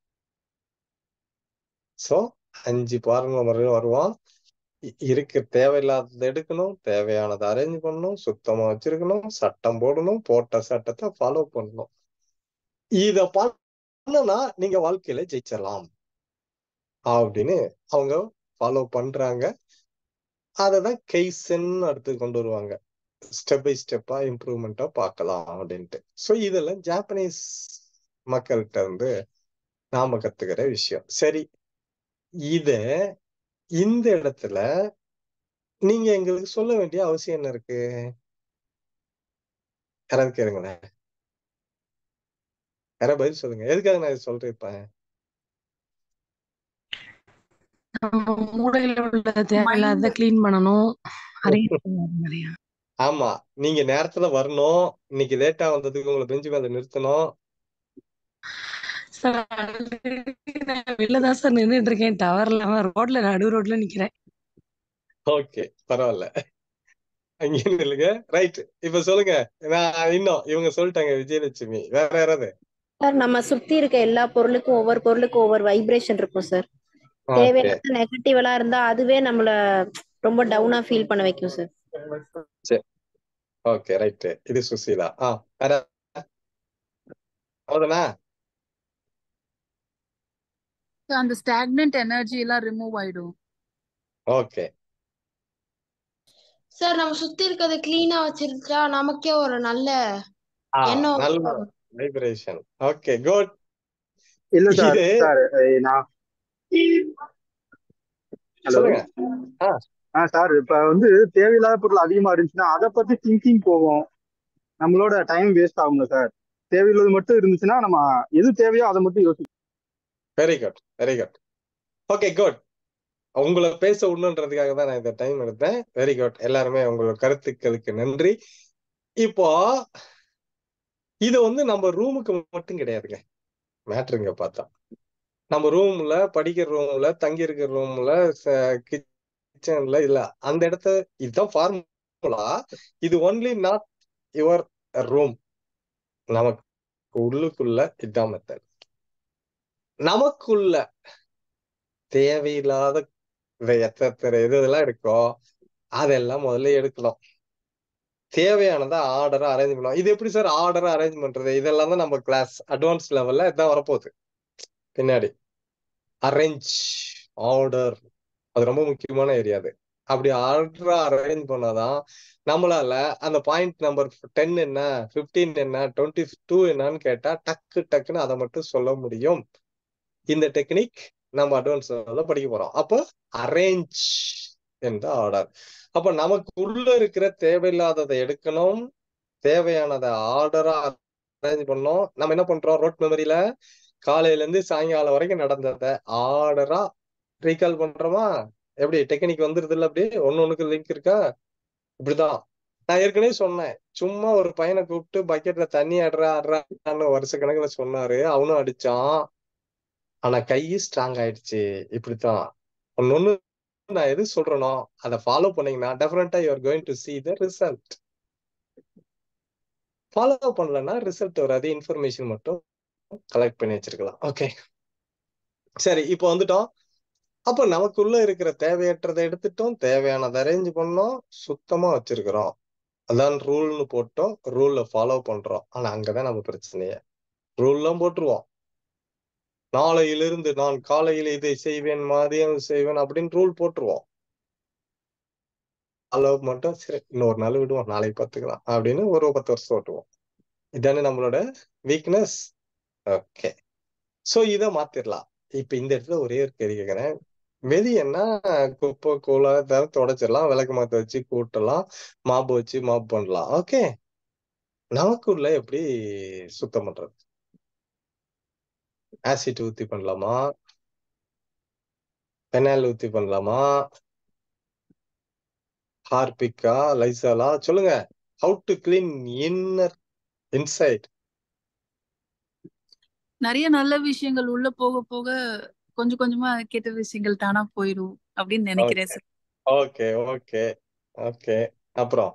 சோ அஞ்சு பாருங்க மறுபடியும் வருவோம் இருக்கு தேவையில்லாததை எடுக்கணும் தேவையானதை அரேஞ்ச் பண்ணணும் சுத்தமா வச்சிருக்கணும் சட்டம் போடணும் போட்ட சட்டத்தை ஃபாலோ பண்ணணும் இத பண்ணனா நீங்க வாழ்க்கையில ஜெயிச்சிடலாம் அப்படின்னு அவங்க ஃபாலோ பண்றாங்க அததான் கெய்சன் அடுத்து கொண்டு வருவாங்க ஸ்டெப் பை ஸ்டெப்பா இம்ப்ரூவ்மெண்டா பார்க்கலாம் அப்படின்ட்டு ஸோ இதெல்லாம் ஜாப்பனீஸ் மக்கள்கிட்ட இருந்து நாம கத்துக்கிற விஷயம் சரி இத இந்த இடத்துல நீங்க எங்களுக்கு சொல்ல வேண்டிய அவசியம் என்ன இருக்கு யாராவது கேளுங்களேன் யாராவது பதில் சொல்லுங்க எதுக்காக நான் இதை சொல்றேன் இப்ப நம்ம மூளையில உள்ள தேவையில்லாத கிளீன் பண்ணணும் நிறைய ஆமா நீங்க நேரத்துல வரணும் இன்னைக்கு லேட்டா வந்ததுக்கு உங்களை பெஞ்சு மேல நிறுத்தணும் சார் நான் வெளில தான் சார் நின்றுட்டு இருக்கேன் டவர் இல்லாம ரோட்ல நடு ரோட்ல நிக்கிறேன் ஓகே பரவாயில்ல அங்க இல்லைங்க ரைட் இப்ப சொல்லுங்க நான் இன்னும் இவங்க சொல்லிட்டாங்க விஜயலட்சுமி வேற யாராவது சார் நம்ம சுத்தி இருக்க எல்லா பொருளுக்கும் ஒவ்வொரு பொருளுக்கும் ஒவ்வொரு வைப்ரேஷன் இருக்கும் சார் தேவையான நெகட்டிவ் இருந்தா அதுவே நம்மள ரொம்ப டவுனா ஃபீல் பண்ண வைக்கும் சார் சரி ஓகே ரைட் இது சுசீலா ஆ வேற அவ்வளவுதானா அந்த ஸ்டாக்னன்ட் எனர்ஜி எல்லாம் ரிமூவ் ஆயிடும் ஓகே சார் நம்ம சுத்தி இருக்கிறத கிளீனா வச்சிருந்தா நமக்கே ஒரு நல்ல ஆ எண்ணம் நல்ல வைப்ரேஷன் ஓகே குட் இல்ல சார் இது சார் நான் ஹலோ சொல்லுங்க ஆ ஆ சார் இப்ப வந்து தேவையில்லாத பொருள் அதிகமா இருந்துச்சுன்னா அதை பத்தி திங்கிங் போகும் நம்மளோட டைம் வேஸ்ட் ஆகுங்க சார் தேவையுள்ளது மட்டும் இருந்துச்சுன்னா நம்ம எது தேவையோ அதை மட்டும் யோசிக்கணும் very good very good okay good உங்களை பேச விடணுன்றதுக்காக தான் நான் இந்த டைம் எடுத்தேன் வெரி குட் எல்லாருமே உங்களோட கருத்துக்களுக்கு நன்றி இப்போ இது வந்து நம்ம ரூமுக்கு மட்டும் கிடையாதுங்க மேட்ருங்க பார்த்தா நம்ம ரூம்ல படிக்கிற ரூம்ல தங்கி இருக்கிற ரூம்ல கிச்சன்ல இல்ல அந்த இடத்த இதுதான் ஃபார்முலா இது ஒன்லி நாட் யுவர் ரூம் நமக்கு உள்ளுக்குள்ள இதான் மெத்தட் நமக்குள்ள தேவையில்லாத எத்தனை இது இதெல்லாம் இருக்கோ அதெல்லாம் முதல்ல எடுக்கலாம் தேவையானதை ஆர்டரா அரேஞ்ச் பண்ணலாம் இது எப்படி சார் ஆர்டரா அரேஞ்ச் பண்றது இதெல்லாம் தான் நம்ம கிளாஸ் அட்வான்ஸ் லெவல்ல இதான் வரப்போகுது பின்னாடி அரேஞ்ச் ஆர்டர் அது ரொம்ப முக்கியமான ஏரியா அது அப்படி ஆர்டரா அரேஞ்ச் பண்ணாதான் நம்மளால அந்த பாயிண்ட் நம்பர் டென் என்ன பிப்டீன் என்ன டுவெண்ட்டி டூ என்னன்னு கேட்டா டக்கு டக்குன்னு அதை மட்டும் சொல்ல முடியும் இந்த டெக்னிக் நம்ம அட்வான்ஸ் படிக்க போறோம் அப்போ அரேஞ்ச் என்ற ஆர்டர் அப்ப நமக்கு உள்ள இருக்கிற தேவையில்லாததை எடுக்கணும் தேவையானதை ஆர்டரா அரேஞ்ச் பண்ணோம் நம்ம என்ன பண்றோம் ரோட் மெமரியில காலையில இருந்து சாயங்காலம் வரைக்கும் நடந்ததை ஆர்டரா ரீகால் பண்றோமா எப்படி டெக்னிக் வந்துருது இல்ல அப்படி ஒன்னு ஒண்ணுக்கு லிங்க் இருக்கா இப்படிதான் நான் ஏற்கனவே சொன்னேன் சும்மா ஒரு பையனை கூப்பிட்டு பக்கெட்ல தண்ணி ஆடுறா ஆடுறான்னு வருஷ கணக்குல சொன்னாரு அவனும் அடிச்சான் ஆனா கை ஸ்ட்ராங் ஆயிடுச்சு இப்படித்தான் ஒன்னு நான் எது சொல்றேனோ அதை ஃபாலோ பண்ணீங்கன்னா டெஃபினட்டா you are going to see the result follow பண்ணலன்னா ரிசல்ட் வராது இன்ஃபர்மேஷன் மட்டும் கலெக்ட் பண்ணி வச்சிருக்கலாம் ஓகே சரி இப்போ வந்துட்டோம் அப்போ நமக்குள்ள இருக்கிற தேவையற்றதை எடுத்துட்டோம் தேவையானதை அரேஞ்ச் பண்ணோம் சுத்தமா வச்சிருக்கிறோம் அதான் ரூல்னு போட்டோம் ரூல்ல ஃபாலோ பண்றோம் ஆனா அங்கதான் நம்ம பிரச்சனையே ரூல்லாம் போட்டுருவோம் நாளையிலிருந்து நான் காலையில் இதை செய்வேன் மதியம் செய்வேன் அப்படின்னு ரூல் போட்டுருவோம் அளவு மட்டும் சரி இன்னொரு நாள் விடுவோம் நாளைக்கு பார்த்துக்கலாம் அப்படின்னு ஒரு பத்து வருஷம் ஓட்டுவோம் இதானே நம்மளோட வீக்னஸ் ஓகே சோ இதை மாத்திரலாம் இப்ப இந்த இடத்துல ஒரே ஒரு கேள்வி கேட்கிறேன் வெளியன்னா குப்பை கூலை தர தொடச்சிடலாம் விளக்கு மாத்த வச்சு கூட்டலாம் மாப்பு வச்சு மாப் பண்ணலாம் ஓகே நமக்குள்ள எப்படி சுத்தம் பண்றது ஆசிட் ஊத்தி பண்ணலாமா பெனால் ஊத்தி பண்ணலாமா ஹார்பிக்கா லைசாலா சொல்லுங்க how to clean inner inside நிறைய நல்ல விஷயங்கள் உள்ள போக போக கொஞ்சம் கொஞ்சமா கெட்ட விஷயங்கள் தானா போயிடும் அப்படின்னு நினைக்கிறேன் சார் ஓகே ஓகே ஓகே அப்புறம்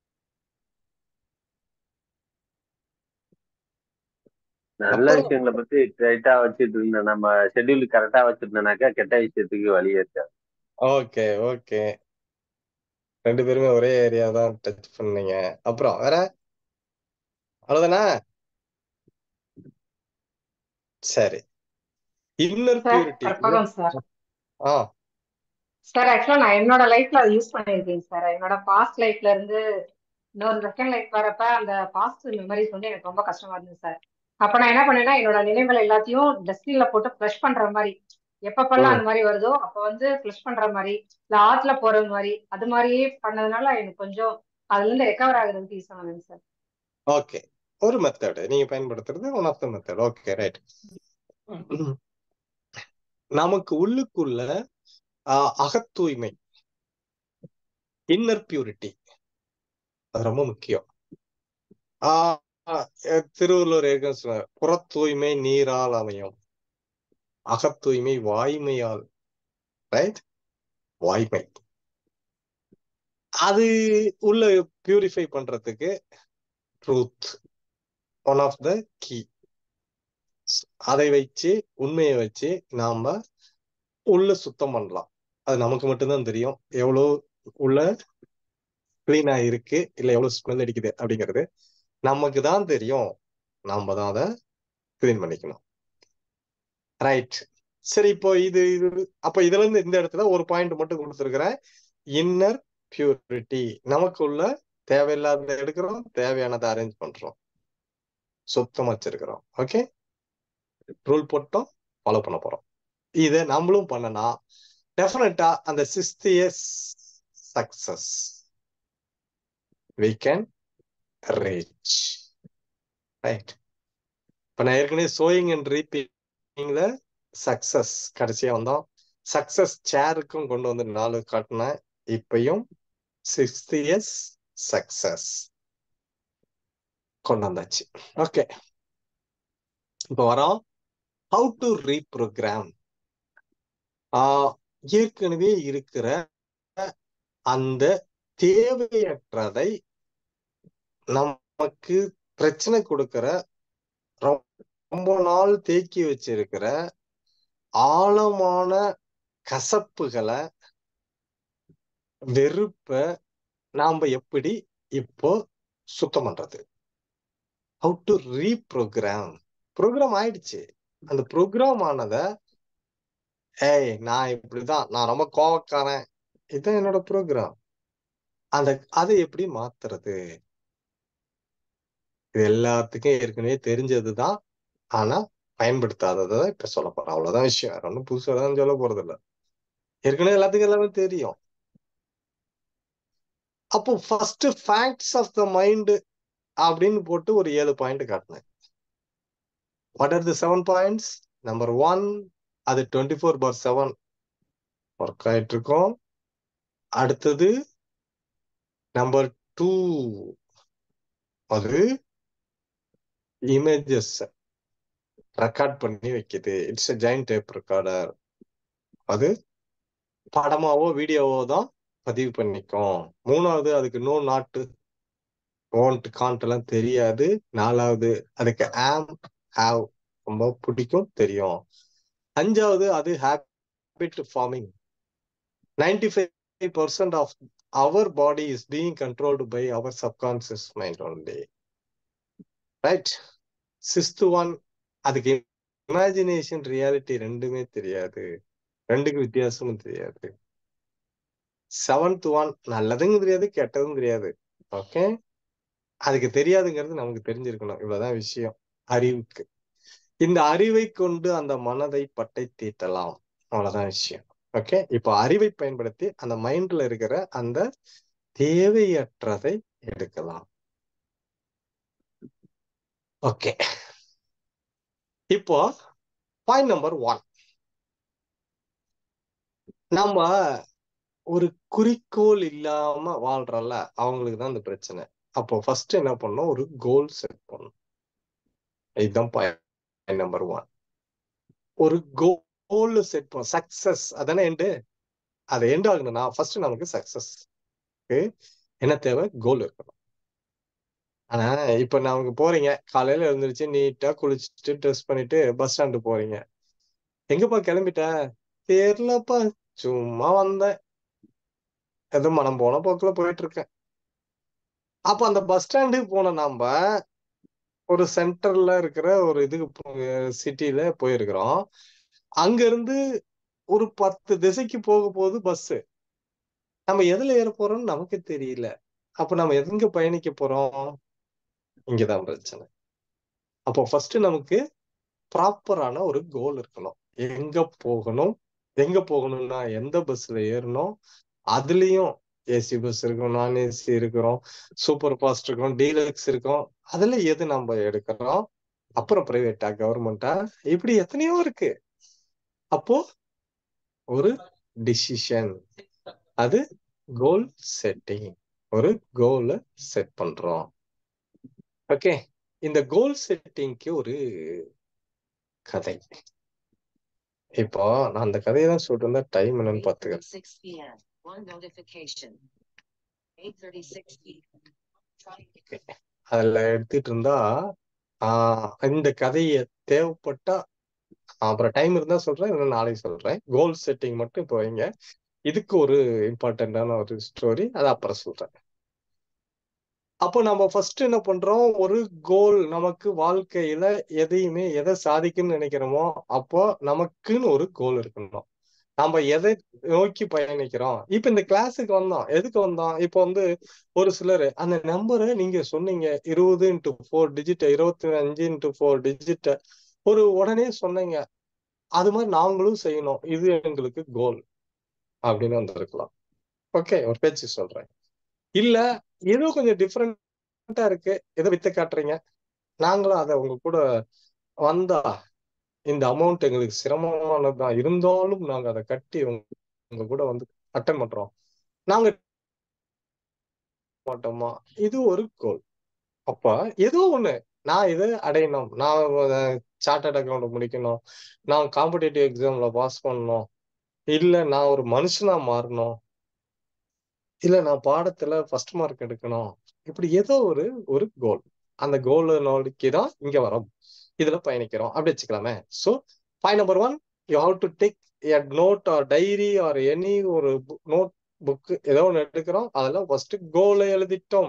நல்ல அப்புறம் விஷயங்களை பத்தி ரைட்டா வச்சுட்டு இருந்தோம் நம்ம ஷெட்யூல் கரெக்டா வச்சிருந்தோம்னாக்கா கெட்ட விஷயத்துக்கு வழியே இருக்காது ஓகே ஓகே ரெண்டு பேருமே ஒரே ஏரியா தான் டச் பண்ணீங்க அப்புறம் வேற அவ்வளவுதானே சரி inner sir purity Karpagam sir ஆ சார் ஆக்சுவலா நான் என்னோட லைஃப்ல அதை யூஸ் பண்ணியிருக்கேன் சார் என்னோட பாஸ்ட் லைஃப்ல இருந்து இன்னொரு செகண்ட் லைஃப் வரப்ப அந்த பாஸ்ட் மெமரிஸ் வந்து எனக்கு ரொம்ப கஷ்டமா இருந்தது சார் அப்ப நான் என்ன பண்ணேன்னா என்னோட நினைவுகள் எல்லாத்தையும் டஸ்ட்பின்ல போட்டு ஃப்ளஷ் பண்ற மாதிரி எப்பப்பெல்லாம் ம் அந்த மாதிரி வருதோ அப்ப வந்து ஃப்ளஷ் பண்ற மாதிரி இல்ல ஆத்துல போறது மாதிரி அது மாதிரியே பண்ணதுனால எனக்கு கொஞ்சம் அதுல இருந்து ரெக்கவர் ஆகுறதுக்கு யூஸ் பண்ணுவேன் சார் ஓகே ஒரு மெத்தட் நீங்க பயன்படுத்துறது one of the method okay right நமக்கு உள்ளுக்குள்ள ஆஹ், அகத்தூய்மை இன்னர் பியூரிட்டி அது ரொம்ப முக்கியம் ஆஹ் ஆஹ் அஹ் திருவள்ளுவர் ஏற்கனவே சொன்னார் புற தூய்மை நீரால் அமையும் அகத்தூய்மை வாய்மையால் ரைட் வாய்மை அது உள்ள பியூரிஃபை பண்றதுக்கு truth one of the key அதை வச்சு உண்மையை வச்சு நாம உள்ள சுத்தம் பண்ணலாம் அது நமக்கு மட்டும்தான் தெரியும் எவ்வளவு உள்ள கிளீனா இருக்கு இல்ல எவ்வளவு ஸ்மெல் அடிக்குது அப்படிங்கிறது நமக்கு தான் தெரியும் நாம தான் அதை கிளீன் பண்ணிக்கணும் ரைட் சரி இப்போ இது இது அப்ப இதுல இருந்து இந்த இடத்துல ஒரு பாயிண்ட் மட்டும் கொடுத்துருக்கிறேன் இன்னர் பியூரிட்டி நமக்குள்ள தேவையில்லாத எடுக்கிறோம் தேவையானதை அரேஞ்ச் பண்றோம் சுத்தம் வச்சிருக்கிறோம் ஓகே ரூல் போட்டோம் ஃபாலோ பண்ண போறோம் இதை நம்மளும் பண்ணனா டெஃபினட்டா அந்த sixth years success we can reach right இப்ப நான் ஏற்கனவே சோயிங் அண்ட் ரீப்பிங்ல சக்சஸ் கடைசியா வந்தோம் சக்சஸ் சேருக்கும் கொண்டு வந்து நாலு காட்டினேன் இப்பயும் சிக்ஸ்த் இயர்ஸ் சக்சஸ் கொண்டு வந்தாச்சு ஓகே இப்போ வரோம் ஹவு டு ரீப்ரோக்ராம் ஏற்கனவே இருக்கிற அந்த தேவையற்றதை நமக்கு பிரச்சனை கொடுக்கிற ரொம்ப நாள் தேக்கி வச்சிருக்கிற ஆழமான கசப்புகளை வெறுப்ப நாம எப்படி இப்போ சுத்தம் பண்றது ஹவு டு ரீப்ரோக்ராம் ப்ரோக்ராம் ஆயிடுச்சு அந்த ப்ரோக்ராம் ஆனத ஏய் நான் இப்படிதான் நான் ரொம்ப கோவக்காரன் இதுதான் என்னோட ப்ரோக்ராம் அந்த அதை எப்படி மாத்துறது இது எல்லாத்துக்கும் ஏற்கனவே தெரிஞ்சதுதான் ஆனா பயன்படுத்தாததை இப்ப சொல்ல போறேன் அவ்வளவுதான் விஷயம் வேற ஒன்றும் புதுசா தான் சொல்ல போறது இல்ல ஏற்கனவே எல்லாத்துக்கும் எல்லாமே தெரியும் அப்போ first facts of the mind அப்படின்னு போட்டு ஒரு ஏழு பாயிண்ட் காட்டினேன் what are the seven points number one அது twenty four bar seven work ஆயிட்டு இருக்கோம் அடுத்தது நம்பர் டூ அது இமேஜஸ் ரெக்கார்ட் பண்ணி வைக்குது it's a joint tape recorder அது படமாவோ வீடியோவோ தான் பதிவு பண்ணிக்கும் மூணாவது அதுக்கு நோ நாட்டு ஓன்ட் கான்ட் எல்லாம் தெரியாது நாலாவது அதுக்கு ஆம் ஹாவ் ரொம்ப பிடிக்கும் தெரியும் அஞ்சாவது அது habit forming ninety five percent of our body is being controlled by our subconscious mind only right sixth one அதுக்கு இமேஜினேஷன் ரியாலிட்டி ரெண்டுமே தெரியாது ரெண்டுக்கு வித்தியாசமும் தெரியாது செவன்த் ஒன் நல்லதும் தெரியாது கெட்டதும் தெரியாது ஓகே அதுக்கு தெரியாதுங்கிறது நமக்கு தெரிஞ்சிருக்கணும் இவ்வளவுதான் விஷயம் அறிவுக்கு இந்த அறிவை கொண்டு அந்த மனதை பட்டை தீட்டலாம் அவ்வளவுதான் விஷயம் ஓகே இப்போ அறிவை பயன்படுத்தி அந்த மைண்ட்ல இருக்கிற அந்த தேவையற்றதை எடுக்கலாம் ஓகே இப்போ பாயிண்ட் நம்பர் ஒன் நம்ம ஒரு குறிக்கோள் இல்லாம வாழ்றோம்ல அவங்களுக்கு தான் இந்த பிரச்சனை அப்போ ஃபர்ஸ்ட் என்ன பண்ணணும் ஒரு கோல் செட் பண்ணணும் இதுதான் பாயிண்ட் நம்பர் ஒன் ஒரு கோல் செட் பண்ண சக்சஸ் அதானே எண்டு அது எண்ட் ஆகணும்னா ஃபர்ஸ்ட் நமக்கு சக்சஸ் என்ன தேவை கோல் இருக்கணும் ஆனா இப்ப நமக்கு போறீங்க காலையில எழுந்திருச்சு நீட்டா குளிச்சுட்டு ட்ரெஸ் பண்ணிட்டு பஸ் ஸ்டாண்டு போறீங்க எங்கப்பா கிளம்பிட்ட தெரியலப்பா சும்மா வந்தேன் ஏதோ மனம் போன போக்குல போயிட்டு இருக்கேன் அப்ப அந்த பஸ் ஸ்டாண்டுக்கு போன நாம ஒரு சென்டர்ல இருக்கிற ஒரு இதுக்கு சிட்டில போயிருக்கிறோம் அங்க இருந்து ஒரு பத்து திசைக்கு போக போகுது பஸ் நம்ம எதுல ஏற போறோம்னு நமக்கு தெரியல அப்ப நம்ம எங்க பயணிக்க போறோம் இங்கதான் பிரச்சனை அப்போ ஃபர்ஸ்ட் நமக்கு ப்ராப்பரான ஒரு கோல் இருக்கணும் எங்க போகணும் எங்க போகணும்னா எந்த பஸ்ல ஏறணும் அதுலயும் ஏசி பஸ் இருக்கும் நான் ஏசி இருக்கிறோம் சூப்பர் ஃபாஸ்ட் இருக்கும் டீலக்ஸ் இருக்கும் அதுல எது நம்ம எடுக்கிறோம் அப்புறம் பிரைவேட்டா கவர்மெண்டா இப்படி எத்தனையோ இருக்கு அப்போ ஒரு டிசிஷன் அது கோல் செட்டிங் ஒரு கோலை செட் பண்றோம் ஓகே இந்த கோல் செட்டிங்க்கு ஒரு கதை இப்போ நான் அந்த கதையை தான் சொல்லிட்டு இருந்தா டைம் என்னன்னு பாத்துக்கிறேன் அதுல எடுத்துட்டு இருந்தா ஆஹ் இந்த கதைய தேவைப்பட்டா அப்புறம் டைம் இருந்தா சொல்றேன் இல்லைன்னா நாளைக்கு சொல்றேன் கோல் செட்டிங் மட்டும் இப்போ வைங்க இதுக்கு ஒரு இம்பார்ட்டன்டான ஒரு ஸ்டோரி அதை அப்புறம் சொல்றேன் அப்போ நம்ம ஃபர்ஸ்ட் என்ன பண்றோம் ஒரு கோல் நமக்கு வாழ்க்கையில எதையுமே எதை சாதிக்கணும்னு நினைக்கிறோமோ அப்போ நமக்குன்னு ஒரு கோல் இருக்கணும் நம்ம எதை நோக்கி பயணிக்கிறோம் இப்ப இந்த கிளாஸுக்கு வந்தோம் எதுக்கு வந்தோம் இப்போ வந்து ஒரு சிலர் அந்த நம்பரை நீங்க சொன்னீங்க இருபது இன்ட்டு ஃபோர் டிஜிட் இருபத்தி அஞ்சு இன்ட்டு ஃபோர் டிஜிட் ஒரு உடனே சொன்னீங்க அது மாதிரி நாங்களும் செய்யணும் இது எங்களுக்கு கோல் அப்படின்னு வந்திருக்கலாம் ஓகே ஒரு பேச்சு சொல்றேன் இல்ல ஏதோ கொஞ்சம் டிஃப்ரெண்டா இருக்கு ஏதோ வித்த காட்டுறீங்க நாங்களும் அதை உங்க கூட வந்தா இந்த அமௌண்ட் எங்களுக்கு சிரமமானதுதான் இருந்தாலும் நாங்க அதை கட்டி உங்க கூட வந்து அட்டன் பண்றோம் நாங்க மாட்டோமா இது ஒரு கோல் அப்ப ஏதோ ஒண்ணு நான் இதை அடையணும் நான் சார்ட்டர்ட் அக்கௌண்ட் முடிக்கணும் நான் காம்படிட்டிவ் எக்ஸாம்ல பாஸ் பண்ணணும் இல்ல நான் ஒரு மனுஷனா மாறணும் இல்ல நான் பாடத்துல ஃபர்ஸ்ட் மார்க் எடுக்கணும் இப்படி ஏதோ ஒரு ஒரு கோல் அந்த கோலை நோக்கி தான் இங்க வரோம் இதுல பயணிக்கிறோம் அப்படி வச்சுக்கலாமே so point number one you have to take a note or diary or any ஒரு நோட் புக் ஏதோ ஒன்று எடுக்கிறோம் அதெல்லாம் ஃபர்ஸ்ட் கோலை எழுதிட்டோம்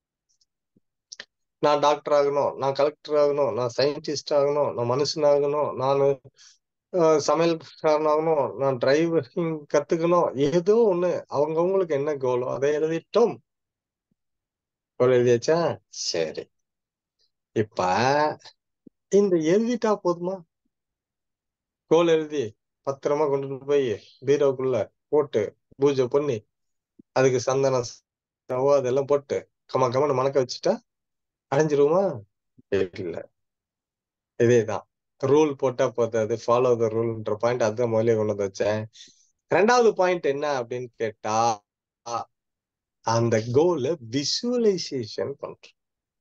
நான் டாக்டர் ஆகணும் நான் கலெக்டர் ஆகணும் நான் சயின்டிஸ்ட் ஆகணும் நான் மனுஷன் ஆகணும் நான் சமையல்காரன் ஆகணும் நான் டிரைவிங் கத்துக்கணும் ஏதோ ஒண்ணு அவங்கவுங்களுக்கு என்ன கோலோ அதை எழுதிட்டோம் கோல் எழுதியாச்சா சரி இப்ப இந்த எழுதிட்டா போதுமா கோல் எழுதி பத்திரமா கொண்டு போய் பீரோக்குள்ள போட்டு பூஜை பண்ணி அதுக்கு சந்தனம் ஸ்டவ் அதெல்லாம் போட்டு கம கமன்னு மணக்க வச்சுட்டா அடைஞ்சிருவோமா இல்ல இதேதான் ரூல் போட்டா போதாது ஃபாலோ த ரூல்ன்ற பாயிண்ட் அதுதான் முதலே கொண்டு வந்து வச்சேன் ரெண்டாவது பாயிண்ட் என்ன அப்படின்னு கேட்டா அந்த கோல விஷுவலைசேஷன் பண்றோம்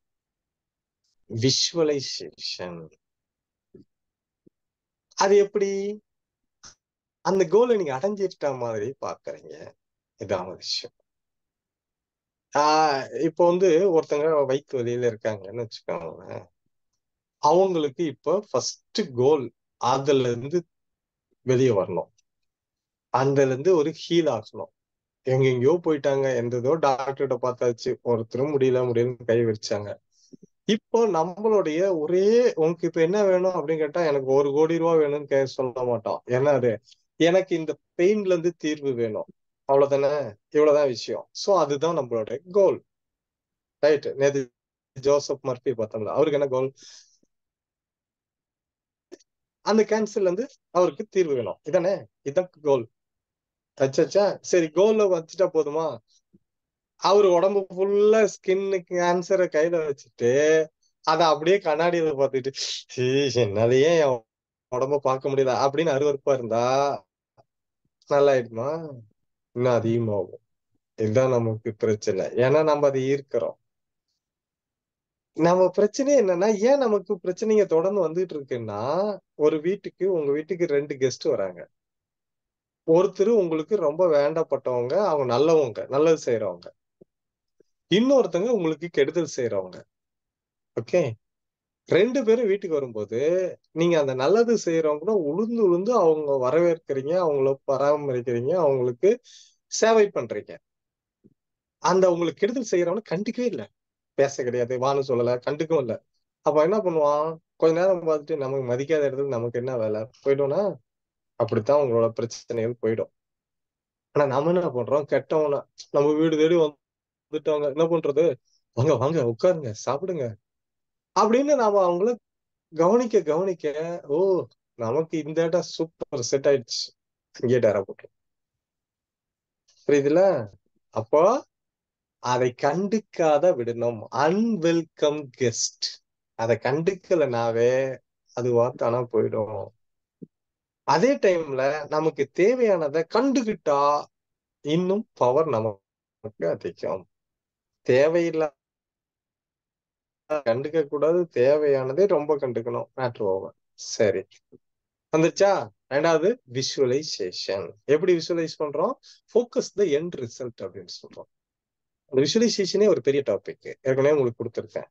விஷுவலைசேஷன் அது எப்படி அந்த கோலை நீங்க அடைஞ்சிட்ட மாதிரி பாக்குறீங்க இதான் விஷயம் ஆஹ் இப்போ வந்து ஒருத்தங்க வயிற்று வலியில இருக்காங்கன்னு வச்சுக்கோங்களேன் அவங்களுக்கு இப்ப ஃபர்ஸ்ட் கோல் அதுல இருந்து வெளியே வரணும் அதுல இருந்து ஒரு ஹீல் ஆகணும் எங்கெங்கயோ போயிட்டாங்க எந்ததோ டாக்டர்கிட்ட பார்த்தாச்சு ஒருத்தரும் முடியல முடியலன்னு கை வச்சாங்க இப்போ நம்மளுடைய ஒரே உனக்கு இப்ப என்ன வேணும் அப்படின்னு கேட்டா எனக்கு ஒரு கோடி ரூபா வேணும்னு கே சொல்ல மாட்டோம் என்ன அது எனக்கு இந்த பெயின்ல இருந்து தீர்வு வேணும் அவ்வளவுதானே இவ்வளவுதான் விஷயம் சோ அதுதான் நம்மளோட கோல் ரைட் நேத்து ஜோசப் மர்பி பார்த்தோம்ல அவருக்கு என்ன கோல் அந்த கேன்சர்ல இருந்து அவருக்கு தீர்வு வேணும் இதானே இதான் கோல் அச்சா சரி கோல்ல வச்சுட்டா போதுமா அவர் உடம்பு ஃபுல்லா ஸ்கின்னு கேன்சரை கையில வச்சுட்டு அத அப்படியே கண்ணாடியில பார்த்துட்டு "சீ, என்னாலயே என் உடம்ப பார்க்க முடியல அப்படின்னு அருவருப்பா இருந்தா நல்லா ஆயிடுமா இன்னும் அதிகமாகும் இதுதான் நமக்கு பிரச்சனை ஏன்னா நம்ம அதை ஈர்க்கிறோம் நம்ம பிரச்சனை என்னன்னா ஏன் நமக்கு பிரச்சனைங்க தொடர்ந்து வந்துட்டு இருக்குன்னா ஒரு வீட்டுக்கு உங்க வீட்டுக்கு ரெண்டு கெஸ்ட் வராங்க ஒருத்தர் உங்களுக்கு ரொம்ப வேண்டப்பட்டவங்க அவங்க நல்லவங்க நல்லது செய்யறவங்க இன்னொருத்தங்க உங்களுக்கு கெடுதல் செய்யறவங்க ஓகே ரெண்டு பேரும் வீட்டுக்கு வரும்போது நீங்க அந்த நல்லது செய்யறவங்க கூட உளுந்து உளுந்து அவங்க வரவேற்கிறீங்க அவங்கள பராமரிக்கிறீங்க அவங்களுக்கு சேவை பண்றீங்க அந்த உங்களுக்கு கெடுதல் செய்யறவன கண்டுக்கவே இல்லை பேச கிடையாது வான்னு சொல்லல கண்டுக்கவும் இல்லை அப்ப என்ன பண்ணுவான் கொஞ்ச நேரம் பார்த்துட்டு நமக்கு மதிக்காத இடத்துல நமக்கு என்ன வேலை போயிடும்னா அப்படித்தான் உங்களோட பிரச்சனைகள் போயிடும் ஆனா நம்ம என்ன பண்றோம் கெட்டவனா நம்ம வீடு தேடி வந்துட்டவங்க என்ன பண்றது வாங்க வாங்க உட்காருங்க சாப்பிடுங்க அப்படின்னு நாம அவங்கள கவனிக்க கவனிக்க ஓ நமக்கு இந்த இடம் சூப்பர் செட் ஆயிடுச்சு அங்கேயே டேரா போட்டு புரியுதுல அப்போ அதை கண்டுக்காத விடணும் அன்வெல்கம் கெஸ்ட் அதை கண்டுக்கலனாவே அதுவா தானா போயிடும் அதே டைம்ல நமக்கு தேவையானதை கண்டுகிட்டா இன்னும் பவர் நமக்கு அதிகம் தேவையில்ல கண்டுக்க கூடாது தேவையானதே ரொம்ப கண்டுக்கணும் மேட்ரு ஓவர் சரி வந்துச்சா ரெண்டாவது விஷுவலைசேஷன் எப்படி விஷுவலைஸ் பண்றோம் ஃபோக்கஸ் த எண்ட் ரிசல்ட் அப்படின்னு சொல்றோம் அந்த விஷுவலைசேஷனே ஒரு பெரிய டாபிக் ஏற்கனவே உங்களுக்கு கொடுத்துருக்கேன்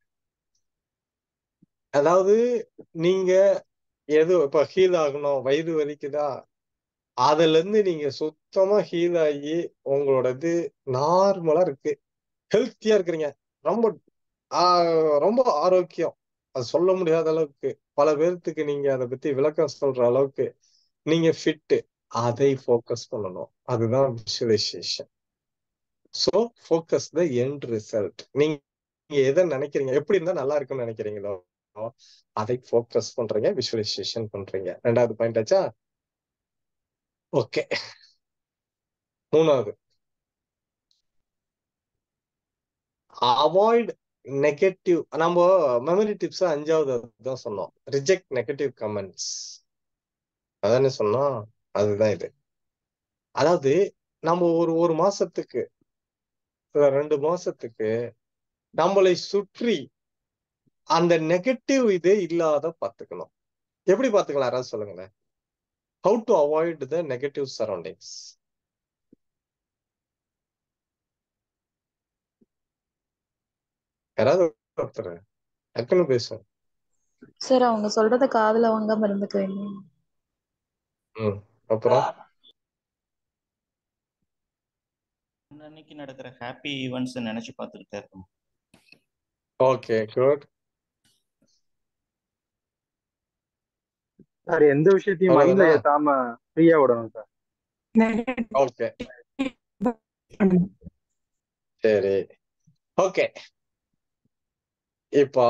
அதாவது நீங்க எது இப்ப ஹீல் ஆகணும் வயிறு வலிக்குதா அதுல இருந்து நீங்க சுத்தமா ஹீல் ஆகி உங்களோட இது நார்மலா இருக்கு ஹெல்த்தியா இருக்கிறீங்க ரொம்ப ஆஹ் ரொம்ப ஆரோக்கியம் அது சொல்ல முடியாத அளவுக்கு பல பேர்த்துக்கு நீங்க அதை பத்தி விளக்கம் சொல்ற அளவுக்கு நீங்க ஃபிட்டு அதை ஃபோக்கஸ் பண்ணணும் அதுதான் visualisation so focus the end result நீங்க நீங்க எதை நினைக்கிறீங்க எப்படி இருந்தா நல்லா இருக்கும்னு நினைக்கிறீங்களோ அதை ஃபோக்கஸ் பண்றீங்க விஷுவலைசேஷன் பண்றீங்க ரெண்டாவது பாயிண்ட் ஆச்சா ஓகே மூணாவது அவாய்ட் நெகட்டிவ் நம்ம மெமரி டிப்ஸ் அஞ்சாவது தான் சொன்னோம் ரிஜெக்ட் நெகட்டிவ் கமெண்ட்ஸ் அதானே சொன்னோம் அதுதான் இது அதாவது நம்ம ஒரு ஒரு மாசத்துக்கு இல்ல ரெண்டு மாசத்துக்கு நம்மளை சுற்றி அந்த நெகட்டிவ் இதே இல்லாத பாத்துக்கணும் எப்படி பாத்துக்கலாம் யாராவது சொல்லுங்களேன் how to avoid the negative surroundings யாராவது ஒருத்தர் டக்குன்னு பேசும் சார் அவங்க சொல்றத காதுல வாங்காம இருந்துக்க வேண்டும் ம் அப்புறம் அன்னைக்கு நடக்கிற ஹாப்பி ஈவெண்ட்ஸ் நினைச்சு பார்த்துக்கிட்டே இருக்கணும் ஓகே குட் சார் எந்த விஷயத்தையும் மைண்ட்ல அவ்வளவுதான் ஏத்தாம ஃப்ரீயா விடணும் சார் ஓகே சரி ஓகே இப்போ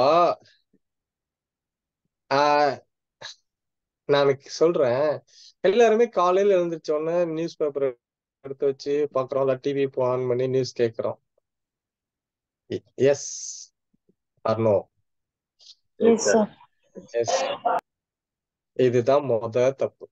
ஆஹ் நான் சொல்றேன் எல்லாருமே காலையில எழுந்திரிச்ச உடனே நியூஸ் பேப்பர் எடுத்து வச்சு பாக்குறோம் இல்ல டிவி ஆன் பண்ணி நியூஸ் கேட்கிறோம் yes or no yes sir yes இதுதான் முத தப்பு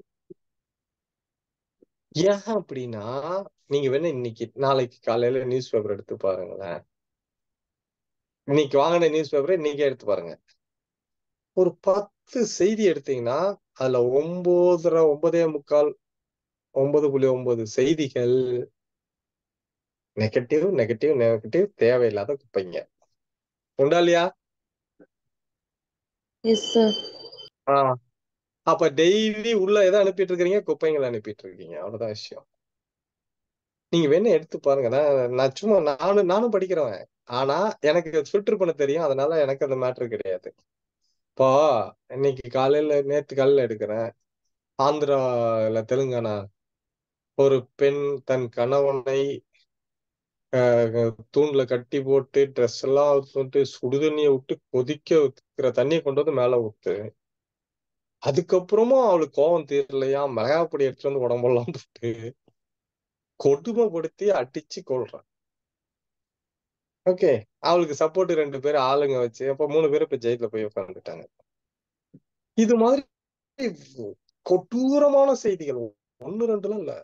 ஏன் அப்படின்னா நீங்க வேணா இன்னைக்கு நாளைக்கு காலையில நியூஸ் பேப்பர் எடுத்து பாருங்களேன் இன்னைக்கு வாங்கின நியூஸ் பேப்பரை இன்னைக்கு எடுத்து பாருங்க ஒரு பத்து செய்தி எடுத்தீங்கன்னா அதுல ஒன்பதரை ஒன்பதே முக்கால் ஒன்பது புள்ளி ஒன்பது செய்திகள் நெகட்டிவ் நெகட்டிவ் நெகட்டிவ் தேவையில்லாத குப்பைங்க உண்டா இல்லையா எஸ் சார் ஆஹ் அப்ப டெய்லி உள்ள எதை அனுப்பிட்டு இருக்கிறீங்க குப்பைங்களை அனுப்பிட்டு இருக்கீங்க அவ்வளவுதான் விஷயம் நீங்க வேணா எடுத்து பாருங்க நான் நான் சும்மா நானும் நானும் படிக்கிறவன் ஆனா எனக்கு ஃபில்டர் பண்ண தெரியும் அதனால எனக்கு அந்த மேட்ரு கிடையாது இப்போ இன்னைக்கு காலையில நேத்து காலையில எடுக்கிறேன் ஆந்திரால தெலுங்கானா ஒரு பெண் தன் கணவனை ஆஹ், தூண்ல கட்டி போட்டு ட்ரெஸ் எல்லாம் போட்டு சுடுதண்ணியை விட்டு கொதிக்க வைக்கிற தண்ணியை கொண்டு வந்து மேல ஊத்து அதுக்கப்புறமும் அவளுக்கு கோவம் தீரலையா மிளகாய் பொடி எடுத்துட்டு வந்து உடம்பெல்லாம் போட்டு கொடுமைப்படுத்தி அடிச்சு கொள்றான் ஓகே அவளுக்கு சப்போர்ட் ரெண்டு பேர் ஆளுங்க வச்சு அப்ப மூணு பேரும் இப்ப ஜெயில போய் உட்காந்துட்டாங்க இது மாதிரி கொடூரமான செய்திகள் ஒண்ணு ரெண்டுலாம் இல்ல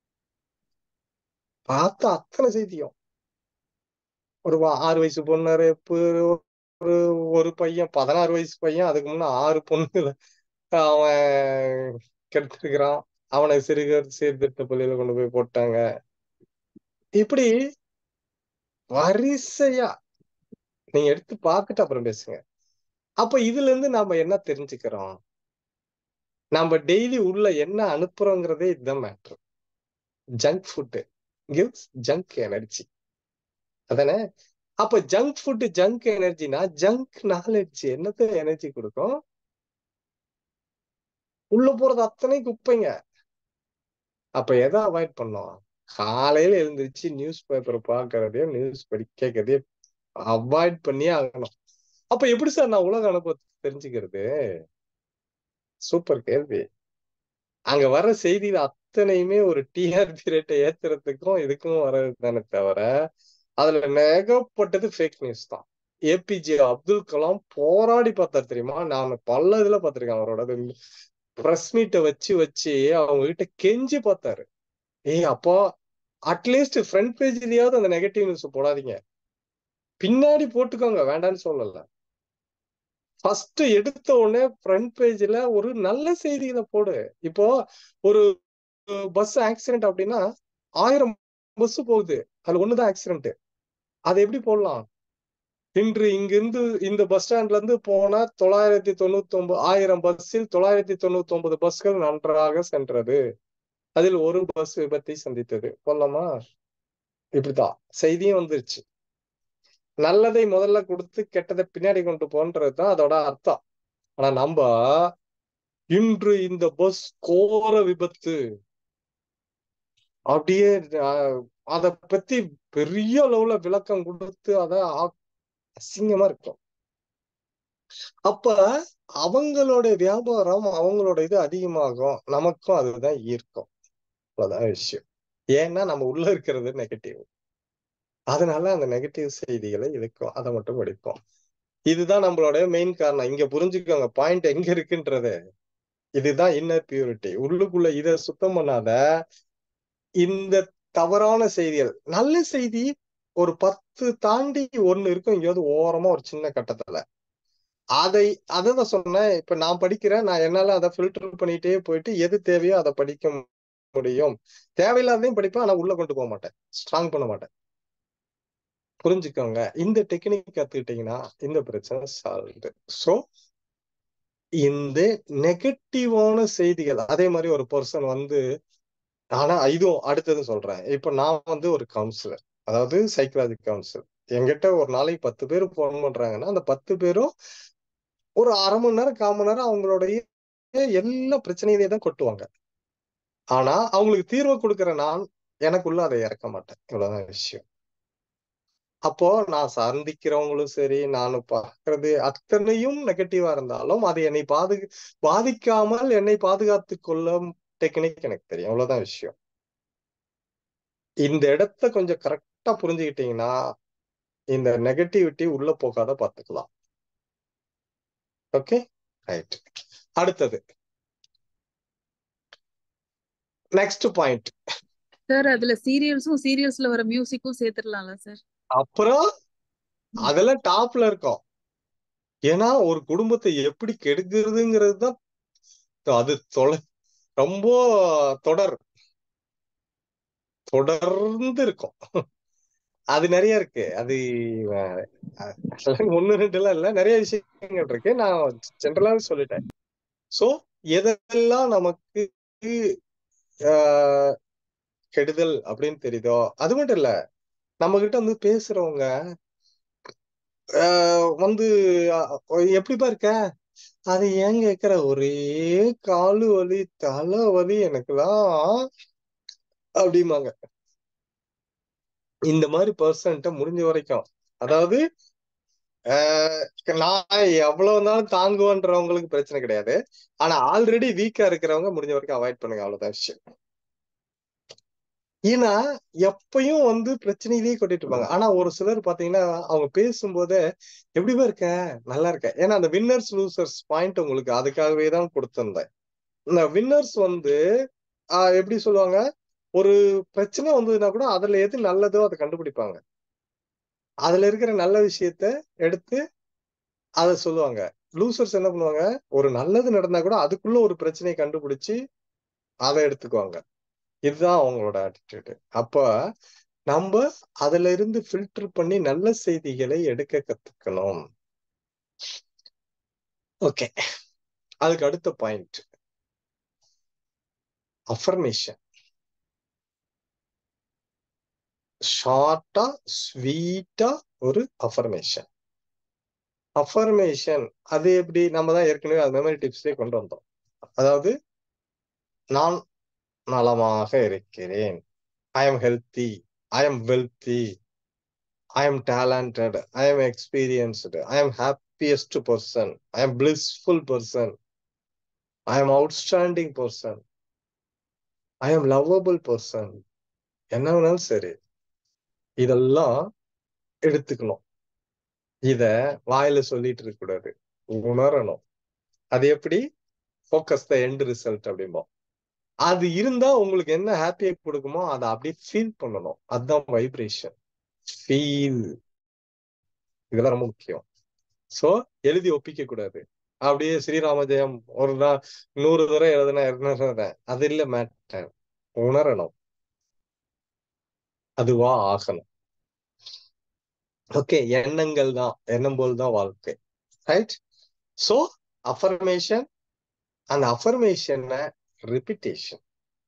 பார்த்த அத்தனை செய்தியும் ஒரு வா- ஆறு வயசு பொண்ணு ரேப்பு ஒரு ஒரு பையன் பதினாறு வயசு பையன் அதுக்கு முன்ன ஆறு பொண்ணுல அவன் கெடுத்திருக்கிறான் அவனை சிறுகர் சீர்திருத்த பள்ளியில கொண்டு போய் போட்டாங்க இப்படி வரிசையா நீங்க எடுத்து பார்த்துட்டு அப்புறம் பேசுங்க அப்ப இதுல இருந்து நாம என்ன தெரிஞ்சுக்கிறோம் நம்ம டெய்லி உள்ள என்ன அனுப்புறோங்கிறதே இதுதான் matter junk food gives junk energy அதானே அப்ப ஜங்க் ஃபுட் ஜங்க் எனர்ஜினா ஜங்க் நாலேஜ் என்னத்த எனர்ஜி கொடுக்கும் உள்ள போறது அத்தனை குப்பைங்க அப்ப எதை அவாய்ட் பண்ணோம் காலையில எழுந்திருச்சு நியூஸ் பேப்பர் பார்க்கறதையும் நியூஸ் படி கேட்கறதையும் அவாய்ட் பண்ணியே ஆகணும் அப்ப எப்படி சார் நான் உலக அனுபவத்தை தெரிஞ்சுக்கிறது சூப்பர் கேள்வி அங்க வர்ற செய்தியில அத்தனையுமே ஒரு டிஆர்பி ரேட்டை ஏத்துறதுக்கும் இதுக்கும் வர்றது தானே தவிர அதுல ஏகப்பட்டது ஃபேக் நியூஸ் தான் ஏபிஜே அப்துல் கலாம் போராடி பார்த்தார் தெரியுமா நான் பல இதுல பார்த்திருக்கேன் அவரோட பிரஸ் மீட்டை வச்சு வச்சு அவங்க கிட்ட கெஞ்சி பார்த்தாரு ஏய் அப்போ அட்லீஸ்ட் ஃப்ரண்ட் பேஜ்லயாவது அந்த நெகட்டிவ் நியூஸ் போடாதீங்க பின்னாடி போட்டுக்கோங்க வேண்டாம்னு சொல்லல ஃபர்ஸ்ட் எடுத்த உடனே ஃப்ரண்ட் பேஜ்ல ஒரு நல்ல செய்திகளை போடு இப்போ ஒரு பஸ் ஆக்சிடென்ட் அப்படின்னா ஆயிரம் பஸ் போகுது அதுல ஒண்ணுதான் ஆக்சிடென்ட் அதை எப்படி போடலாம் இன்று இங்கிருந்து இந்த பஸ் ஸ்டாண்ட்ல இருந்து போன தொள்ளாயிரத்தி தொண்ணூத்தி ஒன்பது ஆயிரம் பஸ்ஸில் தொள்ளாயிரத்தி தொண்ணூத்தி ஒன்பது பஸ்கள் நன்றாக சென்றது அதில் ஒரு பஸ் விபத்தை சந்தித்தது போடலாமா இப்படிதான் செய்தியும் வந்துருச்சு நல்லதை முதல்ல கொடுத்து கெட்டதை பின்னாடி கொண்டு போன்றதுதான் அதோட அர்த்தம் ஆனா நம்ம இன்று இந்த பஸ் கோர விபத்து அப்படியே அத பத்தி பெரிய அளவுல விளக்கம் கொடுத்து அத அசிங்கமா இருக்கும் அப்ப அவங்களோட வியாபாரம் அவங்களோட இது அதிகமாகும் நமக்கும் அதுதான் ஈர்க்கும் அதான் விஷயம் ஏன்னா நம்ம உள்ள இருக்கிறது நெகட்டிவ் அதனால அந்த நெகட்டிவ் செய்திகளை இழுக்கும் அதை மட்டும் படிப்போம் இதுதான் நம்மளோட மெயின் காரணம் இங்க புரிஞ்சுக்கோங்க பாயிண்ட் எங்க இருக்குன்றது இதுதான் இன்னர் பியூரிட்டி உள்ளுக்குள்ள இத சுத்தம் பண்ணாத இந்த தவறான செய்திகள் நல்ல செய்தி ஒரு பத்து தாண்டி ஒண்ணு இருக்கும் எங்கேயாவது ஓரமா ஒரு சின்ன கட்டத்துல அதை அதை தான் சொன்னேன் இப்ப நான் படிக்கிறேன் நான் என்னால அதை ஃபில்டர் பண்ணிட்டே போயிட்டு எது தேவையோ அதை படிக்க முடியும் தேவையில்லாதையும் படிப்பேன் ஆனா உள்ள கொண்டு போக மாட்டேன் ஸ்ட்ராங் பண்ண மாட்டேன் புரிஞ்சுக்கோங்க இந்த டெக்னிக் கத்துக்கிட்டீங்கன்னா இந்த பிரச்சனை சால்வ் சோ இந்த நெகட்டிவான செய்திகள் அதே மாதிரி ஒரு பர்சன் வந்து ஆனா இதுவும் அடுத்தது சொல்றேன் இப்ப நான் வந்து ஒரு கவுன்சிலர் அதாவது சைக்கலாஜி கவுன்சிலர் என்கிட்ட ஒரு நாளைக்கு பத்து பேர் போன் பண்றாங்கன்னா அந்த பத்து பேரும் ஒரு அரை மணி நேரம் கால் மணி நேரம் அவங்களுடைய எல்லா பிரச்சனையிலே தான் கொட்டுவாங்க ஆனா அவங்களுக்கு தீர்வு கொடுக்கிற நான் எனக்குள்ள அதை இறக்க மாட்டேன் இவ்வளவுதான் விஷயம் அப்போ நான் சந்திக்கிறவங்களும் சரி நானும் பார்க்கறது அத்தனையும் நெகட்டிவா இருந்தாலும் அது என்னை பாது பாதிக்காமல் என்னை பாதுகாத்து கொள்ளும் டெக்னிக் எனக்கு தெரியும் அவ்வளவுதான் விஷயம் இந்த இடத்த கொஞ்சம் கரெக்டா புரிஞ்சுக்கிட்டீங்கன்னா இந்த நெகட்டிவிட்டி உள்ள போகாத பாத்துக்கலாம் ஓகே ரைட் அடுத்தது நெக்ஸ்ட் பாயிண்ட் சார் அதுல சீரியல்ஸும் சீரியல்ஸ்ல வர மியூசிக்கும் சேர்த்துடலாம்ல சார் அப்புறம் அதெல்லாம் டாப்ல இருக்கும் ஏன்னா ஒரு குடும்பத்தை எப்படி கெடுக்கிறதுங்கிறது தான் அது தொலை ரொம்ப தொடர் தொடர்ந்து இருக்கும் அது நிறைய இருக்கு அது அஹ், அதெல்லாம் ஒண்ணு ரெண்டு எல்லாம் இல்ல நிறைய விஷயங்கள் இருக்கு நான் ஜென்ரலாவே சொல்லிட்டேன் சோ எதெல்லாம் நமக்கு ஆஹ், கெடுதல் அப்படின்னு தெரியுதோ அது மட்டும் இல்ல நம்ம கிட்ட வந்து பேசுறவங்க ஆஹ், வந்து அஹ், எப்படிப்பா இருக்க அது ஏன் கேக்குற ஒரே காலு வலி தலை வலி எனக்குலாம் அப்படிம்பாங்க இந்த மாதிரி பர்சன்ட்ட முடிஞ்ச வரைக்கும் அதாவது ஆஹ் நான் எவ்வளவு நாளும் தாங்குவேன்றவங்களுக்கு பிரச்சனை கிடையாது ஆனா ஆல்ரெடி வீக்கா இருக்கிறவங்க முடிஞ்ச வரைக்கும் அவாய்ட் பண்ணுங்க அவ்வளவுதான் விஷயம் ஏன்னா எப்பயும் வந்து பிரச்சனையிலேயே கொட்டிட்டு இருப்பாங்க ஆனா ஒரு சிலர் பாத்தீங்கன்னா அவங்க பேசும்போதே எப்படிவா இருக்க நல்லா இருக்க ஏன்னா அந்த வின்னர்ஸ் லூசர்ஸ் பாயிண்ட் உங்களுக்கு அதுக்காகவே தான் கொடுத்திருந்தேன் இந்த வின்னர்ஸ் வந்து ஆஹ் எப்படி சொல்லுவாங்க ஒரு பிரச்சனை வந்ததுன்னா கூட அதுல எது நல்லதோ அதை கண்டுபிடிப்பாங்க அதுல இருக்கிற நல்ல விஷயத்த எடுத்து அதை சொல்லுவாங்க லூசர்ஸ் என்ன பண்ணுவாங்க ஒரு நல்லது நடந்தா கூட அதுக்குள்ள ஒரு பிரச்சனையை கண்டுபிடிச்சு அதை எடுத்துக்குவாங்க இதுதான் அவங்களோட ஆட்டிடியூடு அப்ப நம்ம அதுல இருந்து ஃபில்டர் பண்ணி நல்ல செய்திகளை எடுக்க கத்துக்கணும் ஓகே அதுக்கு அடுத்த பாயிண்ட் அஃபர்மேஷன் ஷார்ட்டா ஸ்வீட்டா ஒரு அஃபர்மேஷன் அஃபர்மேஷன் அது எப்படி நம்ம தான் ஏற்கனவே அது மெமரி டிப்ஸ்லயே கொண்டு வந்தோம் அதாவது நான் நலமாக இருக்கிறேன் I am healthy I am wealthy I am talented I am experienced I am happiest person I am blissful person I am outstanding person I am lovable person என்ன வேணாலும் சரி இதெல்லாம் எடுத்துக்கணும் இத வாயில சொல்லிட்டு இருக்க கூடாது உணரணும் அது எப்படி ஃபோக்கஸ் த எண்ட் ரிசல்ட் அப்படிம்போம் அது இருந்தா உங்களுக்கு என்ன ஹாப்பியை கொடுக்குமோ அதை அப்படியே ஃபீல் பண்ணணும் அதுதான் வைப்ரேஷன் ஃபீல் இதெல்லாம் ரொம்ப முக்கியம் சோ எழுதி ஒப்பிக்க கூடாது அப்படியே ஸ்ரீராம ஜெயம் ஒரு நாள் நூறு தடவை எழுதுனா இருநூறு அது இல்ல மேட்டர் உணரணும் அதுவா ஆகணும் ஓகே எண்ணங்கள் தான் எண்ணம் போல் தான் வாழ்க்கை ரைட் சோ அஃபர்மேஷன் அந்த அஃபர்மேஷன்ன ரிப்பிட்டேஷன்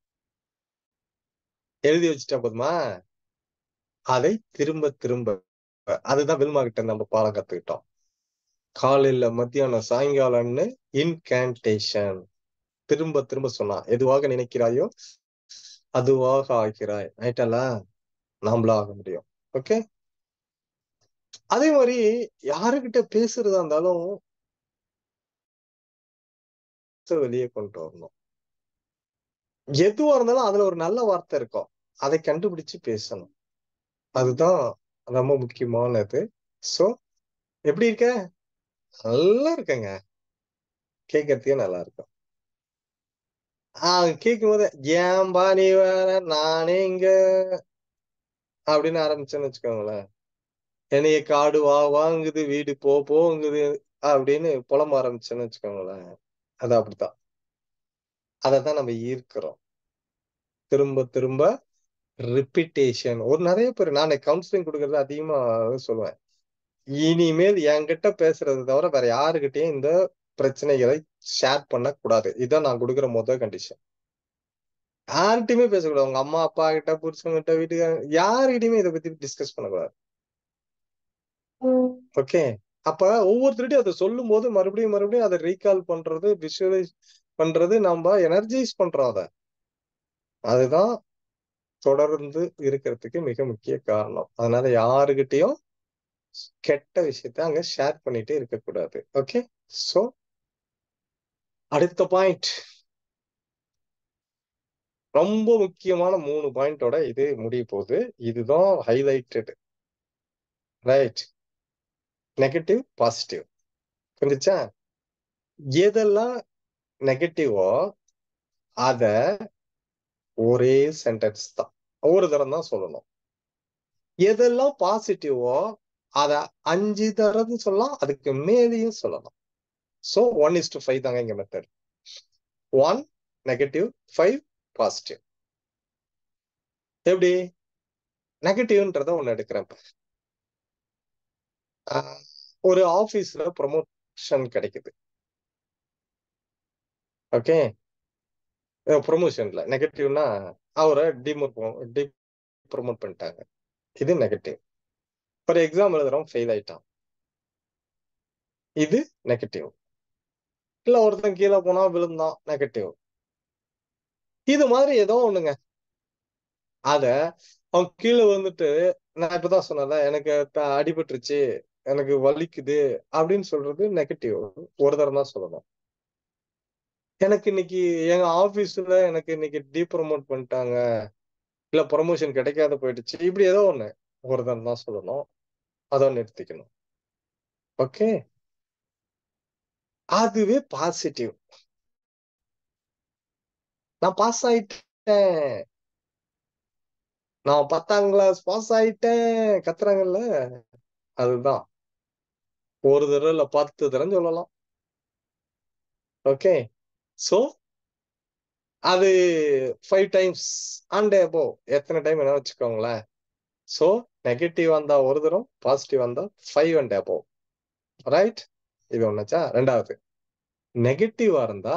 எழுதி வச்சுட்டா போதுமா அதை திரும்ப திரும்ப அதுதான் வில்மா கிட்ட நம்ம பாடம் கத்துக்கிட்டோம் காலையில மத்தியானம் சாயங்காலம்னு இன்கேன்டேஷன் திரும்ப திரும்ப சொன்னா எதுவாக நினைக்கிறாயோ அதுவாக ஆகிறாய் ரைட்டல்ல நாமளா ஆக முடியும் ஓகே அதே மாதிரி யாருக்கிட்ட பேசுறதா இருந்தாலும் வெளியே கொண்டு வரணும் எதுவா இருந்தாலும் அதுல ஒரு நல்ல வார்த்தை இருக்கும் அதை கண்டுபிடிச்சு பேசணும் அதுதான் ரொம்ப முக்கியமானது சோ எப்படி இருக்க நல்லா இருக்கங்க கேட்கறதுக்கே நல்லா இருக்கும் ஆஹ் கேட்கும் போது ஏன்பா நீ வேற நானே இங்க அப்படின்னு ஆரம்பிச்சேன்னு வச்சுக்கோங்களேன் என்னைய காடு வா வாங்குது வீடு போ போங்குது அப்படின்னு புலம்ப ஆரம்பிச்சேன்னு வச்சுக்கோங்களேன் அது அப்படித்தான் அதத்தான் நம்ம ஈர்க்கிறோம் திரும்ப திரும்ப ரிப்பிட்டேஷன் ஒரு நிறைய பேர் நான் கவுன்சிலிங் கொடுக்கறது அதிகமா சொல்லுவேன் இனிமேல் என்கிட்ட பேசுறது தவிர வேற யாருக்கிட்டையும் இந்த பிரச்சனைகளை ஷேர் பண்ண கூடாது இதான் நான் கொடுக்குற முதல் கண்டிஷன் யார்கிட்டயுமே பேசக்கூடாது உங்க அம்மா அப்பா கிட்ட புருஷங்கிட்ட வீட்டுக்கார யாருக்கிட்டையுமே இதை பத்தி டிஸ்கஸ் பண்ணக்கூடாது ஓகே அப்ப ஒவ்வொருத்தருடையும் அதை சொல்லும் போது மறுபடியும் மறுபடியும் அதை ரீகால் பண்றது விஷுவலைஸ் பண்றது நம்ம எனர்ஜைஸ் பண்றோம் அதை அதுதான் தொடர்ந்து இருக்கிறதுக்கு மிக முக்கிய காரணம் அதனால யாருகிட்டயும் கெட்ட விஷயத்த அங்க ஷேர் பண்ணிட்டே இருக்கக்கூடாது ஓகே சோ அடுத்த பாயிண்ட் ரொம்ப முக்கியமான மூணு பாயிண்டோட இது முடிய போகுது இதுதான் ஹைலைட்டட் ரைட் நெகட்டிவ் பாசிட்டிவ் புரிஞ்சுச்சா எதெல்லாம் நெகட்டிவோ அத ஒரே சென்டென்ஸ் தான் ஒரு தரம் தான் சொல்லணும் எதெல்லாம் பாசிட்டிவோ அத அஞ்சு தரம் சொல்லலாம் அதுக்கு மேலேயும் சொல்லலாம் so one is to five தாங்க இங்க method one negative five positive எப்படி நெகட்டிவ்ன்றத ஒண்ணு எடுக்கிறேன் இப்ப. ஆஹ் ஒரு ஆபீஸ்ல ப்ரொமோஷன் கிடைக்குது ஓகே ப்ரொமோஷன்ல நெகட்டிவ்னா அவரை டிமோட் டி ப்ரொமோட் பண்ணிட்டாங்க இது நெகட்டிவ் ஒரு எக்ஸாம் எழுதுறோம் ஃபெயில் ஆயிட்டான் இது நெகட்டிவ் இல்ல ஒருத்தன் கீழே போனா விழுந்தான் நெகட்டிவ் இது மாதிரி ஏதோ ஒண்ணுங்க அத அவன் கீழே வந்துட்டு நான் இப்பதான் சொன்னேன்ல எனக்கு த- அடிபட்டுருச்சு எனக்கு வலிக்குது அப்படின்னு சொல்றது நெகட்டிவ் ஒரு தரம் தான் சொல்லணும் எனக்கு இன்னைக்கு எங்க ஆபீஸ்ல எனக்கு இன்னைக்கு டீப்ரமோட் பண்ணிட்டாங்க இல்ல ப்ரொமோஷன் கிடைக்காத போயிடுச்சு இப்படி ஏதோ ஒண்ணு ஒரு தரம் தான் சொல்லணும் அதை நிறுத்திக்கணும் ஓகே அதுவே பாசிட்டிவ் நான் பாஸ் ஆயிட்டேன் நான் பத்தாம் கிளாஸ் பாஸ் ஆயிட்டேன் கத்துறாங்கல்ல அதுதான் ஒரு தடவை இல்ல பத்து தடவை சொல்லலாம் ஓகே சோ அது ஃபைவ் டைம்ஸ் அண்ட் அபோ எத்தனை டைம் வேணா வச்சுக்கோங்களேன் சோ நெகட்டிவ் வந்தா ஒரு தரம் பாசிட்டிவ் வந்தா ஃபைவ் அண்ட் அபோ ரைட் இது ஒண்ணுச்சா ரெண்டாவது நெகட்டிவா இருந்தா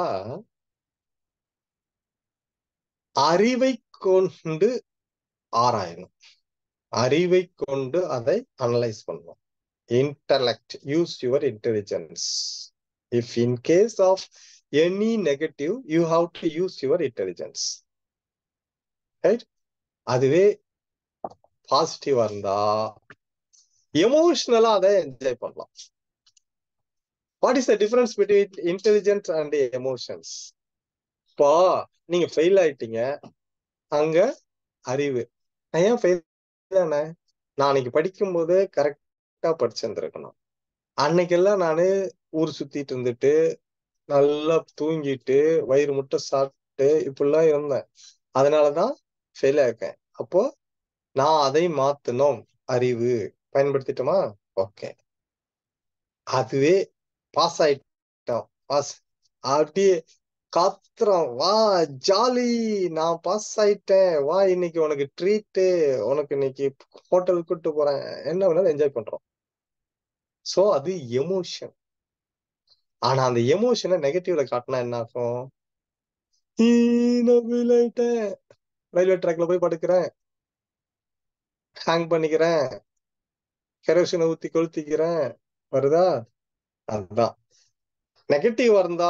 அறிவை கொண்டு ஆராயணும் அறிவை கொண்டு அதை அனலைஸ் பண்ணணும் intellect use your intelligence if in case of any negative you have to use your intelligence right அதுவே பாசிட்டிவா இருந்தா எமோஷனலா அதை என்ஜாய் பண்ணலாம் what is the difference between intelligence and emotions இப்போ நீங்க ஃபெயில் ஆயிட்டீங்க அங்க அறிவு நான் ஏன் ஃபெயில் ஆனேன் நான் அன்னைக்கு படிக்கும்போது கரெக்டா படிச்சிருந்திருக்கணும் அன்னைக்கெல்லாம் நானு ஊர் சுத்திட்டு இருந்துட்டு நல்லா தூங்கிட்டு வயிறு முட்டை சாப்பிட்டு இப்படிலாம் இருந்தேன் அதனாலதான் ஃபெயில் ஆயிருக்கேன் அப்போ நான் அதை மாத்தணும் அறிவு பயன்படுத்திட்டோமா ஓகே அதுவே பாஸ் ஆயிட்டோம் பாஸ் அப்படியே காத்துறோம் வா ஜாலி நான் பாஸ் ஆயிட்டேன் வா இன்னைக்கு உனக்கு ட்ரீட்டு உனக்கு இன்னைக்கு ஹோட்டல் கூட்டு போறேன் என்ன வேணாலும் என்ஜாய் பண்றோம் சோ அது எமோஷன் ஆனா அந்த எமோஷனை நெகட்டிவ்ல காட்டினா என்ன ஆகும் ஈ, நான் fail ஆயிட்டேன் ரயில்வே ட்ராக்ல போய் படுக்கிறேன் ஹேங் பண்ணிக்கிறேன் கெரோசினை ஊத்தி கொளுத்திக்கிறேன் வருதா அதுதான் நெகட்டிவ் இருந்தா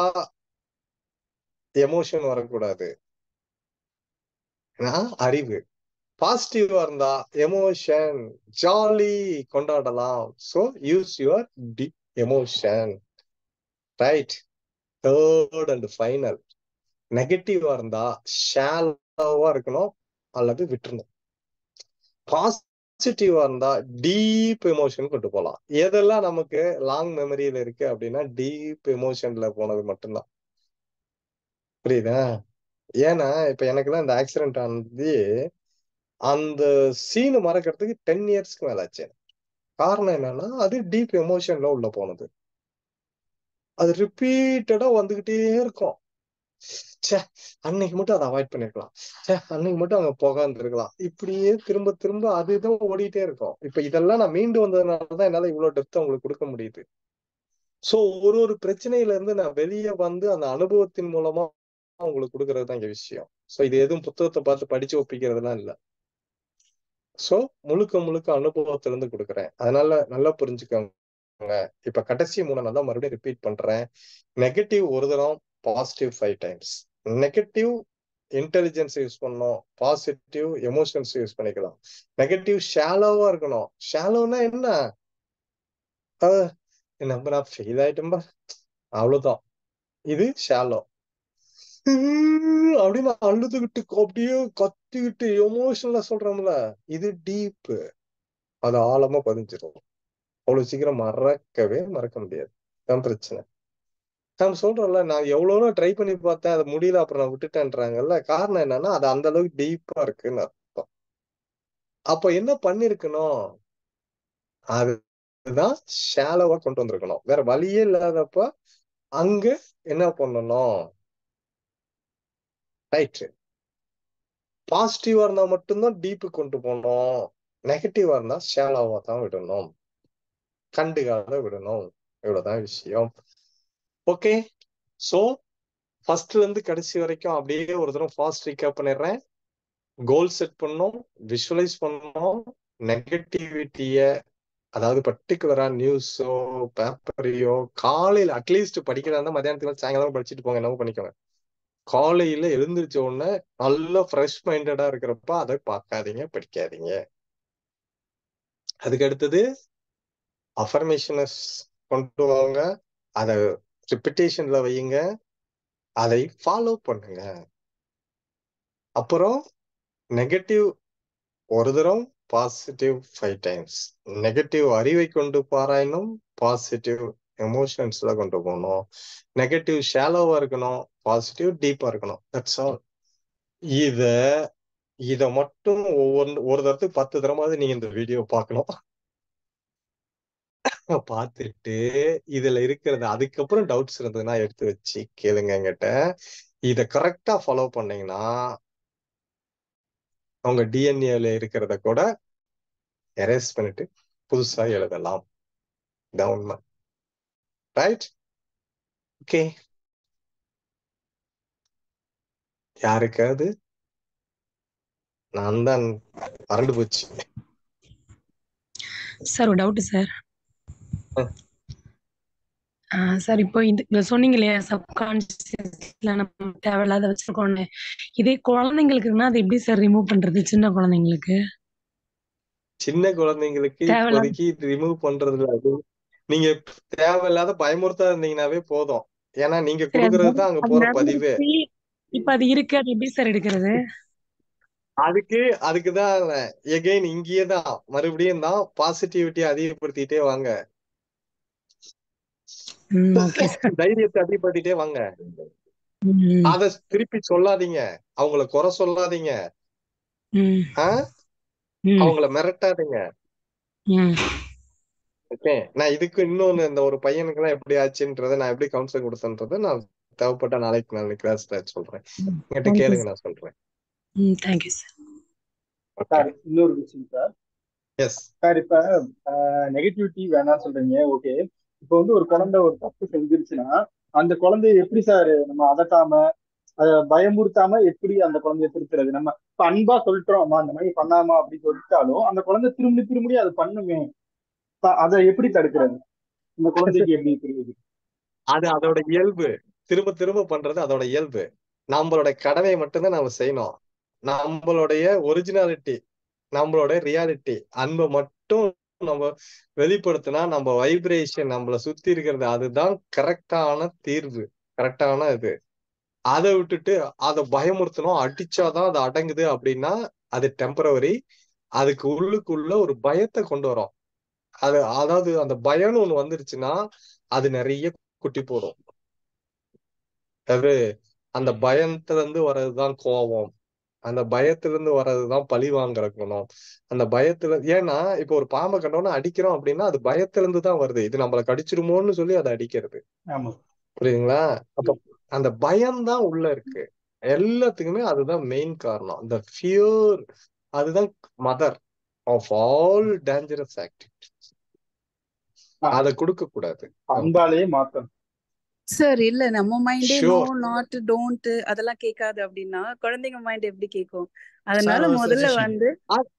எமோஷன் வரக்கூடாது ஏன்னா அறிவு பாசிட்டிவா இருந்தா எமோஷன் ஜாலி கொண்டாடலாம் so use your the emotion right third and final நெகட்டிவா இருந்தா ஷாலோவா இருக்கணும் அல்லது விட்டுறணும் பாசிட்டிவா இருந்தா டீப் எமோஷன் கொண்டு போகலாம் எதெல்லாம் நமக்கு லாங் மெமரியில இருக்கு அப்படின்னா டீப் எமோஷன்ல போனது மட்டும்தான் புரியுதா ஏன்னா இப்ப எனக்குலாம் இந்த ஆக்சிடென்ட் ஆனது அந்த சீனு மறக்கிறதுக்கு டென் இயர்ஸ்க்கு மேல ஆச்சு காரணம் என்னன்னா அது டீப் எமோஷன்ல உள்ள போனது அது ரிப்பீட்டடா வந்துகிட்டே இருக்கும் ச்சே அன்னைக்கு மட்டும் அதை அவாய்ட் பண்ணிருக்கலாம் ச்சே அன்னைக்கு மட்டும் அங்க போகாந்துருக்கலாம் இப்படியே திரும்ப திரும்ப அதுதான் ஓடிட்டே இருக்கும் இப்ப இதெல்லாம் நான் மீண்டு வந்ததுனாலதான் என்னால இவ்வளவு டெப்த் உங்களுக்கு கொடுக்க முடியுது சோ ஒரு ஒரு பிரச்சனையில இருந்து நான் வெளியே வந்து அந்த அனுபவத்தின் மூலமா உங்களுக்கு கொடுக்கறது தான் இங்க விஷயம் சோ இது எதுவும் புத்தகத்தை பார்த்து படிச்சு ஒப்பிக்கிறதுலாம் இல்ல சோ முழுக்க முழுக்க அனுபவத்துல இருந்து கொடுக்குறேன் அதனால நல்லா புரிஞ்சுக்கோங்க இப்ப கடைசி மூணு நான் தான் மறுபடியும் ரிப்பீட் பண்றேன் நெகட்டிவ் ஒரு தரம் positive five times negative intelligence use பண்ணணும் பாசிட்டிவ் எமோஷன்ஸ் யூஸ் பண்ணிக்கலாம் நெகட்டிவ் ஷாலோவா இருக்கணும் ஷாலோனா என்ன அஹ், நம்ம நான் ஃபெயில் ஆயிட்டேன்பா அவ்வளவுதான் இது ஷாலோ அப்படின்னு அழுதுகிட்டு அப்படியே கத்திக்கிட்டு எமோஷனலா சொல்றோம்ல இது டீப் அது ஆழமா பதிஞ்சிரும் அவ்வளவு சீக்கிரம் மறக்கவே மறக்க முடியாது தான் பிரச்சனை நம்ம சொல்றோம்ல நான் எவ்வளவோ ட்ரை பண்ணி பார்த்தேன் அது முடியல அப்புறம் நான் விட்டுட்டேன்றாங்கல்ல காரணம் என்னன்னா அது அந்த அளவுக்கு டீப்பா இருக்குன்னு அர்த்தம் அப்ப என்ன பண்ணிருக்கணும் அதுதான் ஷாலோவா கொண்டு வந்திருக்கணும் வேற வழியே இல்லாதப்ப அங்க என்ன பண்ணணும் ரைட் பாசிட்டிவா இருந்தா மட்டும்தான் டீப்பு கொண்டு போனோம் நெகட்டிவா இருந்தா ஷேலோவா தான் விடணும் கண்டுகாத விடணும் இவ்வளவுதான் விஷயம் ஓகே சோ ஃபர்ஸ்ட்ல இருந்து கடைசி வரைக்கும் அப்படியே ஒரு தடவை ஃபாஸ்ட் ரீகேப் பண்ணிடுறேன் கோல் செட் பண்ணோம் விஷுவலைஸ் பண்ணோம் நெகட்டிவிட்டிய அதாவது பர்டிகுலரா நியூஸோ பேப்பரையோ காலையில அட்லீஸ்ட் படிக்கிறதா இருந்தா மத்தியானத்துல சாயங்காலம் படிச்சுட்டு போங்க என்ன பண்ணிக்கோங்க காலையில எழுந்திரிச்ச உடனே நல்ல ஃப்ரெஷ் மைண்டடா இருக்கிறப்ப அதை பார்க்காதீங்க படிக்காதீங்க அதுக்கு அடுத்தது அஃபர்மேஷனஸ் கொண்டு வாங்க அதை ரிப்பிட்டேஷன்ல வையுங்க அதை ஃபாலோ பண்ணுங்க அப்புறம் நெகட்டிவ் ஒரு தரம் பாசிட்டிவ் ஃபைவ் டைம்ஸ் நெகட்டிவ் அறிவை கொண்டு பாராயணும் பாசிட்டிவ் எமோஷன்ஸ்ல கொண்டு போகணும் நெகட்டிவ் ஷாலோவா இருக்கணும் பாசிட்டிவ் டீப்பா இருக்கணும் தட்ஸ் ஆல் இத இத மட்டும் ஒவ்வொரு ஒரு தரத்துக்கு பத்து தரமாவது நீங்க இந்த வீடியோ பார்க்கணும் பார்த்துட்டு இதுல இருக்கிறது அதுக்கப்புறம் டவுட்ஸ் இருந்ததுன்னா எடுத்து வச்சு கேளுங்க என்கிட்ட இத கரெக்டா ஃபாலோ பண்ணீங்கன்னா உங்க டிஎன்ஏல இருக்கிறத கூட எரேஸ் பண்ணிட்டு புதுசா எழுதலாம் இதான் உண்மை ரைட் ஓகே யாருக்காவது நான் தான் மறந்து போச்சு சார் ஒரு டவுட் சார் சார் இப்போ இது சொன்னீங்க இல்லையா சப்கான்சியஸ்ல நம்ம தேவையில்லாத வச்சிருக்கோம்னு இதே குழந்தைங்களுக்கு இருக்குன்னா அதை எப்படி சார் ரிமூவ் பண்றது சின்ன குழந்தைங்களுக்கு சின்ன குழந்தைங்களுக்கு தேவையில்லாத இப்போதைக்கு ரிமூவ் பண்றதுல அது நீங்க தேவையில்லாத பயமுறுத்தா இருந்தீங்கன்னாவே போதும் ஏன்னா நீங்க சரி அது கொடுக்கறது தான் அங்க அது போற பதிவே நடந்துருச்சு இப்ப அது இருக்கு அது எப்படி சார் எடுக்கிறது அதுக்கு அதுக்குதான் எகைன் இங்கேயே தான் மறுபடியும் தான் பாசிட்டிவிட்டி அதிகப்படுத்திட்டே வாங்க ம் ஓகே சார் தைரியத்தை அதிகப்படுத்திட்டே வாங்க ம் அத திருப்பி சொல்லாதீங்க அவங்கள குறை சொல்லாதீங்க ம் ஆ? ம் அவங்கள மிரட்டாதீங்க ம் ஓகே நான் இதுக்கு இன்னொன்னு இந்த ஒரு பையனுக்கு எல்லாம் எப்படி ஆச்சுன்றத நான் எப்படி கவுன்சிலிங் கொடுத்தேன்றதை நான் தேவைப்பட்ட நாளைக்கு நாளைக்கு கிளாஸ்ல சொல்றேன் என்கிட்ட தேங்க்யூ கேளுங்க சார் நான் சொல்றேன் ம் தேங்க்யூ சார் ஓகே சார் இன்னொரு விஷயம் சார் எஸ் சார் இப்ப நெகட்டிவிட்டி வேணாம் சொல்றீங்க ஓகே இப்ப வந்து ஒரு குழந்தை ஒரு தப்பு செஞ்சிருச்சுன்னா அந்த குழந்தைய எப்படி சார் நம்ம அதட்டாம அதை பயமுறுத்தாம எப்படி அந்த குழந்தைய திருத்துறது நம்ம இப்ப அன்பா சொல்லிட்டோம் அம்மா அந்த மாதிரி பண்ணாமா அப்படின்னு சொல்லிட்டாலும் அந்த குழந்தை திரும்பி திரும்பி அதை பண்ணுமே இப்ப அதை எப்படி தடுக்கிறது இந்த குழந்தைக்கு எப்படி புரியுது அது அதோட இயல்பு திரும்ப திரும்ப பண்றது அதோட இயல்பு நம்மளோட கடமையை மட்டும்தான் நம்ம செய்யணும் நம்மளுடைய ஒரிஜினாலிட்டி நம்மளோட ரியாலிட்டி அன்பை மட்டும் நம்ம வெளிப்படுத்தினா நம்ம வைப்ரேஷன் நம்மள சுத்தி இருக்கிறது அதுதான் கரெக்டான தீர்வு கரெக்டான இது அதை விட்டுட்டு அதை பயமுறுத்தணும் அடிச்சாதான் அது அடங்குது அப்படின்னா அது டெம்பரவரி அதுக்கு உள்ளுக்குள்ள ஒரு பயத்தை கொண்டு வரும் அது அதாவது அந்த பயம்னு ஒண்ணு வந்துருச்சுன்னா அது நிறைய குட்டி போடும் அது அந்த பயத்துல இருந்து வர்றதுதான் கோபம் அந்த பயத்துல இருந்து வர்றதுதான் பழி வாங்குற குணம் அந்த பயத்துல ஏன்னா இப்ப ஒரு பாம்பை கண்டோன்னா அடிக்கிறோம் அப்படின்னா அது பயத்துல இருந்து தான் வருது இது நம்மள கடிச்சிருமோன்னு சொல்லி அதை அடிக்கிறது ஆமா புரியுதுங்களா அப்ப அந்த பயம்தான் உள்ள இருக்கு எல்லாத்துக்குமே அதுதான் மெயின் காரணம் இந்த ஃபியர் அதுதான் mother of all dangerous activities அதை கொடுக்க கூடாது அன்பாலேயே மாத்தணும் சார் இல்ல நம்ம மைண்டே நோ ஷூர் நாட் டோன்ட் அதெல்லாம் கேட்காது அப்படின்னா குழந்தைங்க மைண்ட் எப்படி கேட்கும் அதனால சார் ஒரு முதல்ல சஜஷன் வந்து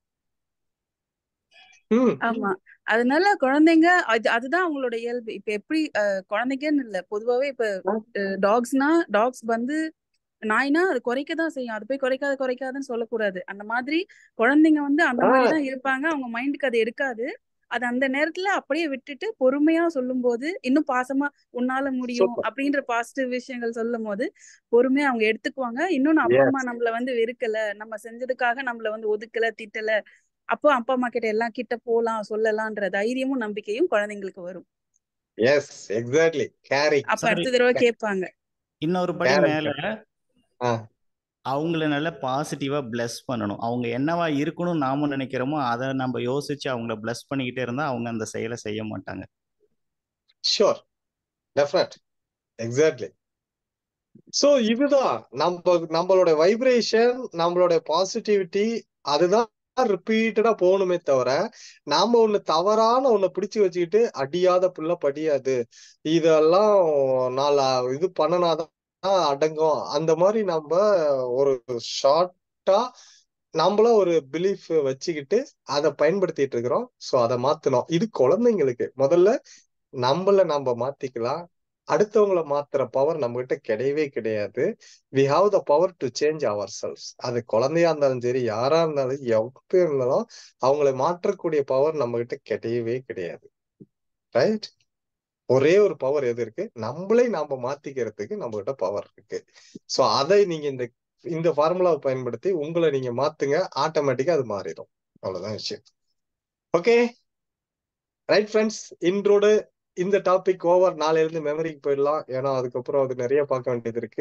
ம் ஆமா அதனால குழந்தைங்க அது அதுதான் அவங்களோட இயல்பு இப்ப எப்படி அஹ், குழந்தைங்கன்னு இல்ல பொதுவாவே இப்ப டாக்ஸ்னா டாக்ஸ் வந்து நாய்னா அது குறைக்க தான் செய்யும் அது போய் குறைக்காத குறைக்காதுன்னு சொல்லக்கூடாது அந்த மாதிரி குழந்தைங்க வந்து அந்த மாதிரி ஆஹ் தான் இருப்பாங்க அவங்க மைண்டுக்கு அது எடுக்காது அது அந்த நேரத்துல அப்படியே விட்டுட்டு பொறுமையா சொல்லும்போது இன்னும் பாசமா உன்னால முடியும் சூப்பர் அப்படின்ற பாசிட்டிவ் விஷயங்கள் சொல்லும் போது பொறுமையா அவங்க எடுத்துக்குவாங்க இன்னொன்னு அப்பா அம்மா எஸ் நம்மள வந்து வெறுக்கல நம்ம செஞ்சதுக்காக நம்மள வந்து ஒதுக்கல திட்டல அப்போ அப்பா அம்மா கிட்ட எல்லாம் கிட்ட போலாம் சொல்லலாம்ன்ற தைரியமும் நம்பிக்கையும் குழந்தைங்களுக்கு வரும் எஸ் எக்ஸாக்ட்லி கேரிங் அப்ப சார் அடுத்த தடவை கேட்பாங்க இன்னொரு படி மேல கேரக்டர் ஆ அவங்கள நல்லா பாசிட்டிவா பிளஸ் பண்ணணும் அவங்க என்னவா இருக்கணும்னு நாம நினைக்கிறோமோ அதை நம்ம யோசிச்சு அவங்கள பிளஸ் பண்ணிக்கிட்டே இருந்தா அவங்க அந்த செயலை செய்ய மாட்டாங்க ஷூர் டெஃபினட் எக்ஸாக்ட்லி சோ இதுதான் நம்ம நம்மளோட வைப்ரேஷன் நம்மளோட பாசிட்டிவிட்டி அதுதான் ரிப்பீட்டடா போகணுமே தவிர நாம ஒண்ணு தவறான ஒண்ணு பிடிச்சு வச்சுக்கிட்டு அடியாத புள்ள படியாது இதெல்லாம் நாலு இது பண்ணனாதான் அடங்கும் அந்த மாதிரி நம்ம ஒரு ஷார்ட்டா நம்மள ஒரு பிலீஃப் வச்சுக்கிட்டு அதை பயன்படுத்திட்டு இருக்கிறோம் சோ அதை மாத்தணும் இது குழந்தைங்களுக்கு முதல்ல நம்மள நம்ம மாத்திக்கலாம் அடுத்தவங்கள மாத்துற பவர் நம்ம கிட்ட கிடையவே கிடையாது we have the power to change our cells அது குழந்தையா இருந்தாலும் சரி யாரா இருந்தாலும் எப்ப இருந்தாலும் அவங்கள மாற்றக்கூடிய பவர் நம்ம கிட்ட கிடையவே கிடையாது ரைட் ஒரே ஒரு பவர் எது இருக்கு நம்மளே நாம மாத்திக்கிறதுக்கு நம்ம கிட்ட பவர் இருக்கு சோ அதை நீங்க இந்த இந்த ஃபார்முலாவை பயன்படுத்தி உங்களை நீங்க மாத்துங்க ஆட்டோமேட்டிக்கா அது மாறிடும் அவ்வளவுதான் விஷயம் ஓகே ரைட் ஃப்ரெண்ட்ஸ் இன்றோடு இந்த டாபிக் ஓவர் நாளைல இருந்து மெமரிக்கு போயிடலாம் ஏன்னா அதுக்கப்புறம் அது நிறைய பார்க்க வேண்டியது இருக்கு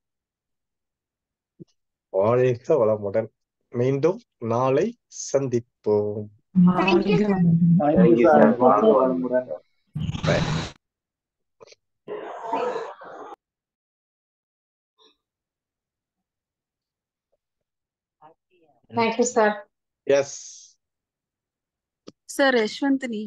வாழ்க வளமுடன் மீண்டும் நாளை சந்திப்போம் thank you Thank you, sir sir. வாழ்க வளமுடன் thank you sir yes sir Yashwanthini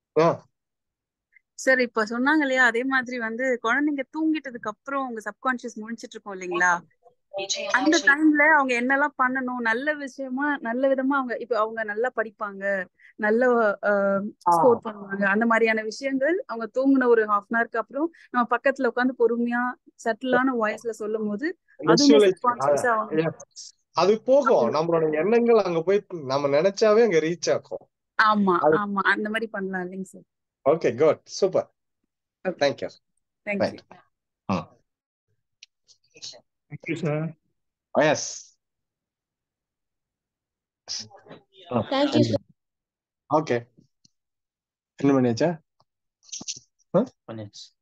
sir இப்ப சொன்னாங்க இல்லையா அதே மாதிரி வந்து குழந்தைங்க தூங்கிட்டதுக்கு அப்புறம் உங்க சப்கான்சியஸ் முழிச்சிட்டு இருக்கோம் இல்லைங்களா அந்த டைம்ல அவங்க என்னெல்லாம் பண்ணணும் நல்ல விஷயமா நல்ல விதமா அவங்க இப்ப அவங்க நல்லா படிப்பாங்க நல்ல ஸ்கோர் பண்ணுவாங்க அந்த மாதிரியான விஷயங்கள் அவங்க தூங்குன ஒரு ஹாஃப் அன் ஹவருக்கு அப்புறம் நம்ம பக்கத்துல உட்காந்து பொறுமையா சட்டிலான வாய்ஸ்ல சொல்லும் போது அதுவுமே Visualize- சப்கான்சியஸா அவங்க yes. அது போகும் நம்மளோட எண்ணங்கள் அங்க போய் நம்ம நினைச்சாவே அங்க ரீச் ஆகும் ஆமா அது- ஆமா அந்த மாதிரி பண்ணலாம் இல்லைங்க sir okay good super thank you thank you thank you sir yes thank you sir okay என்ன பண்ணியாச்சா பண்ணியாச்சு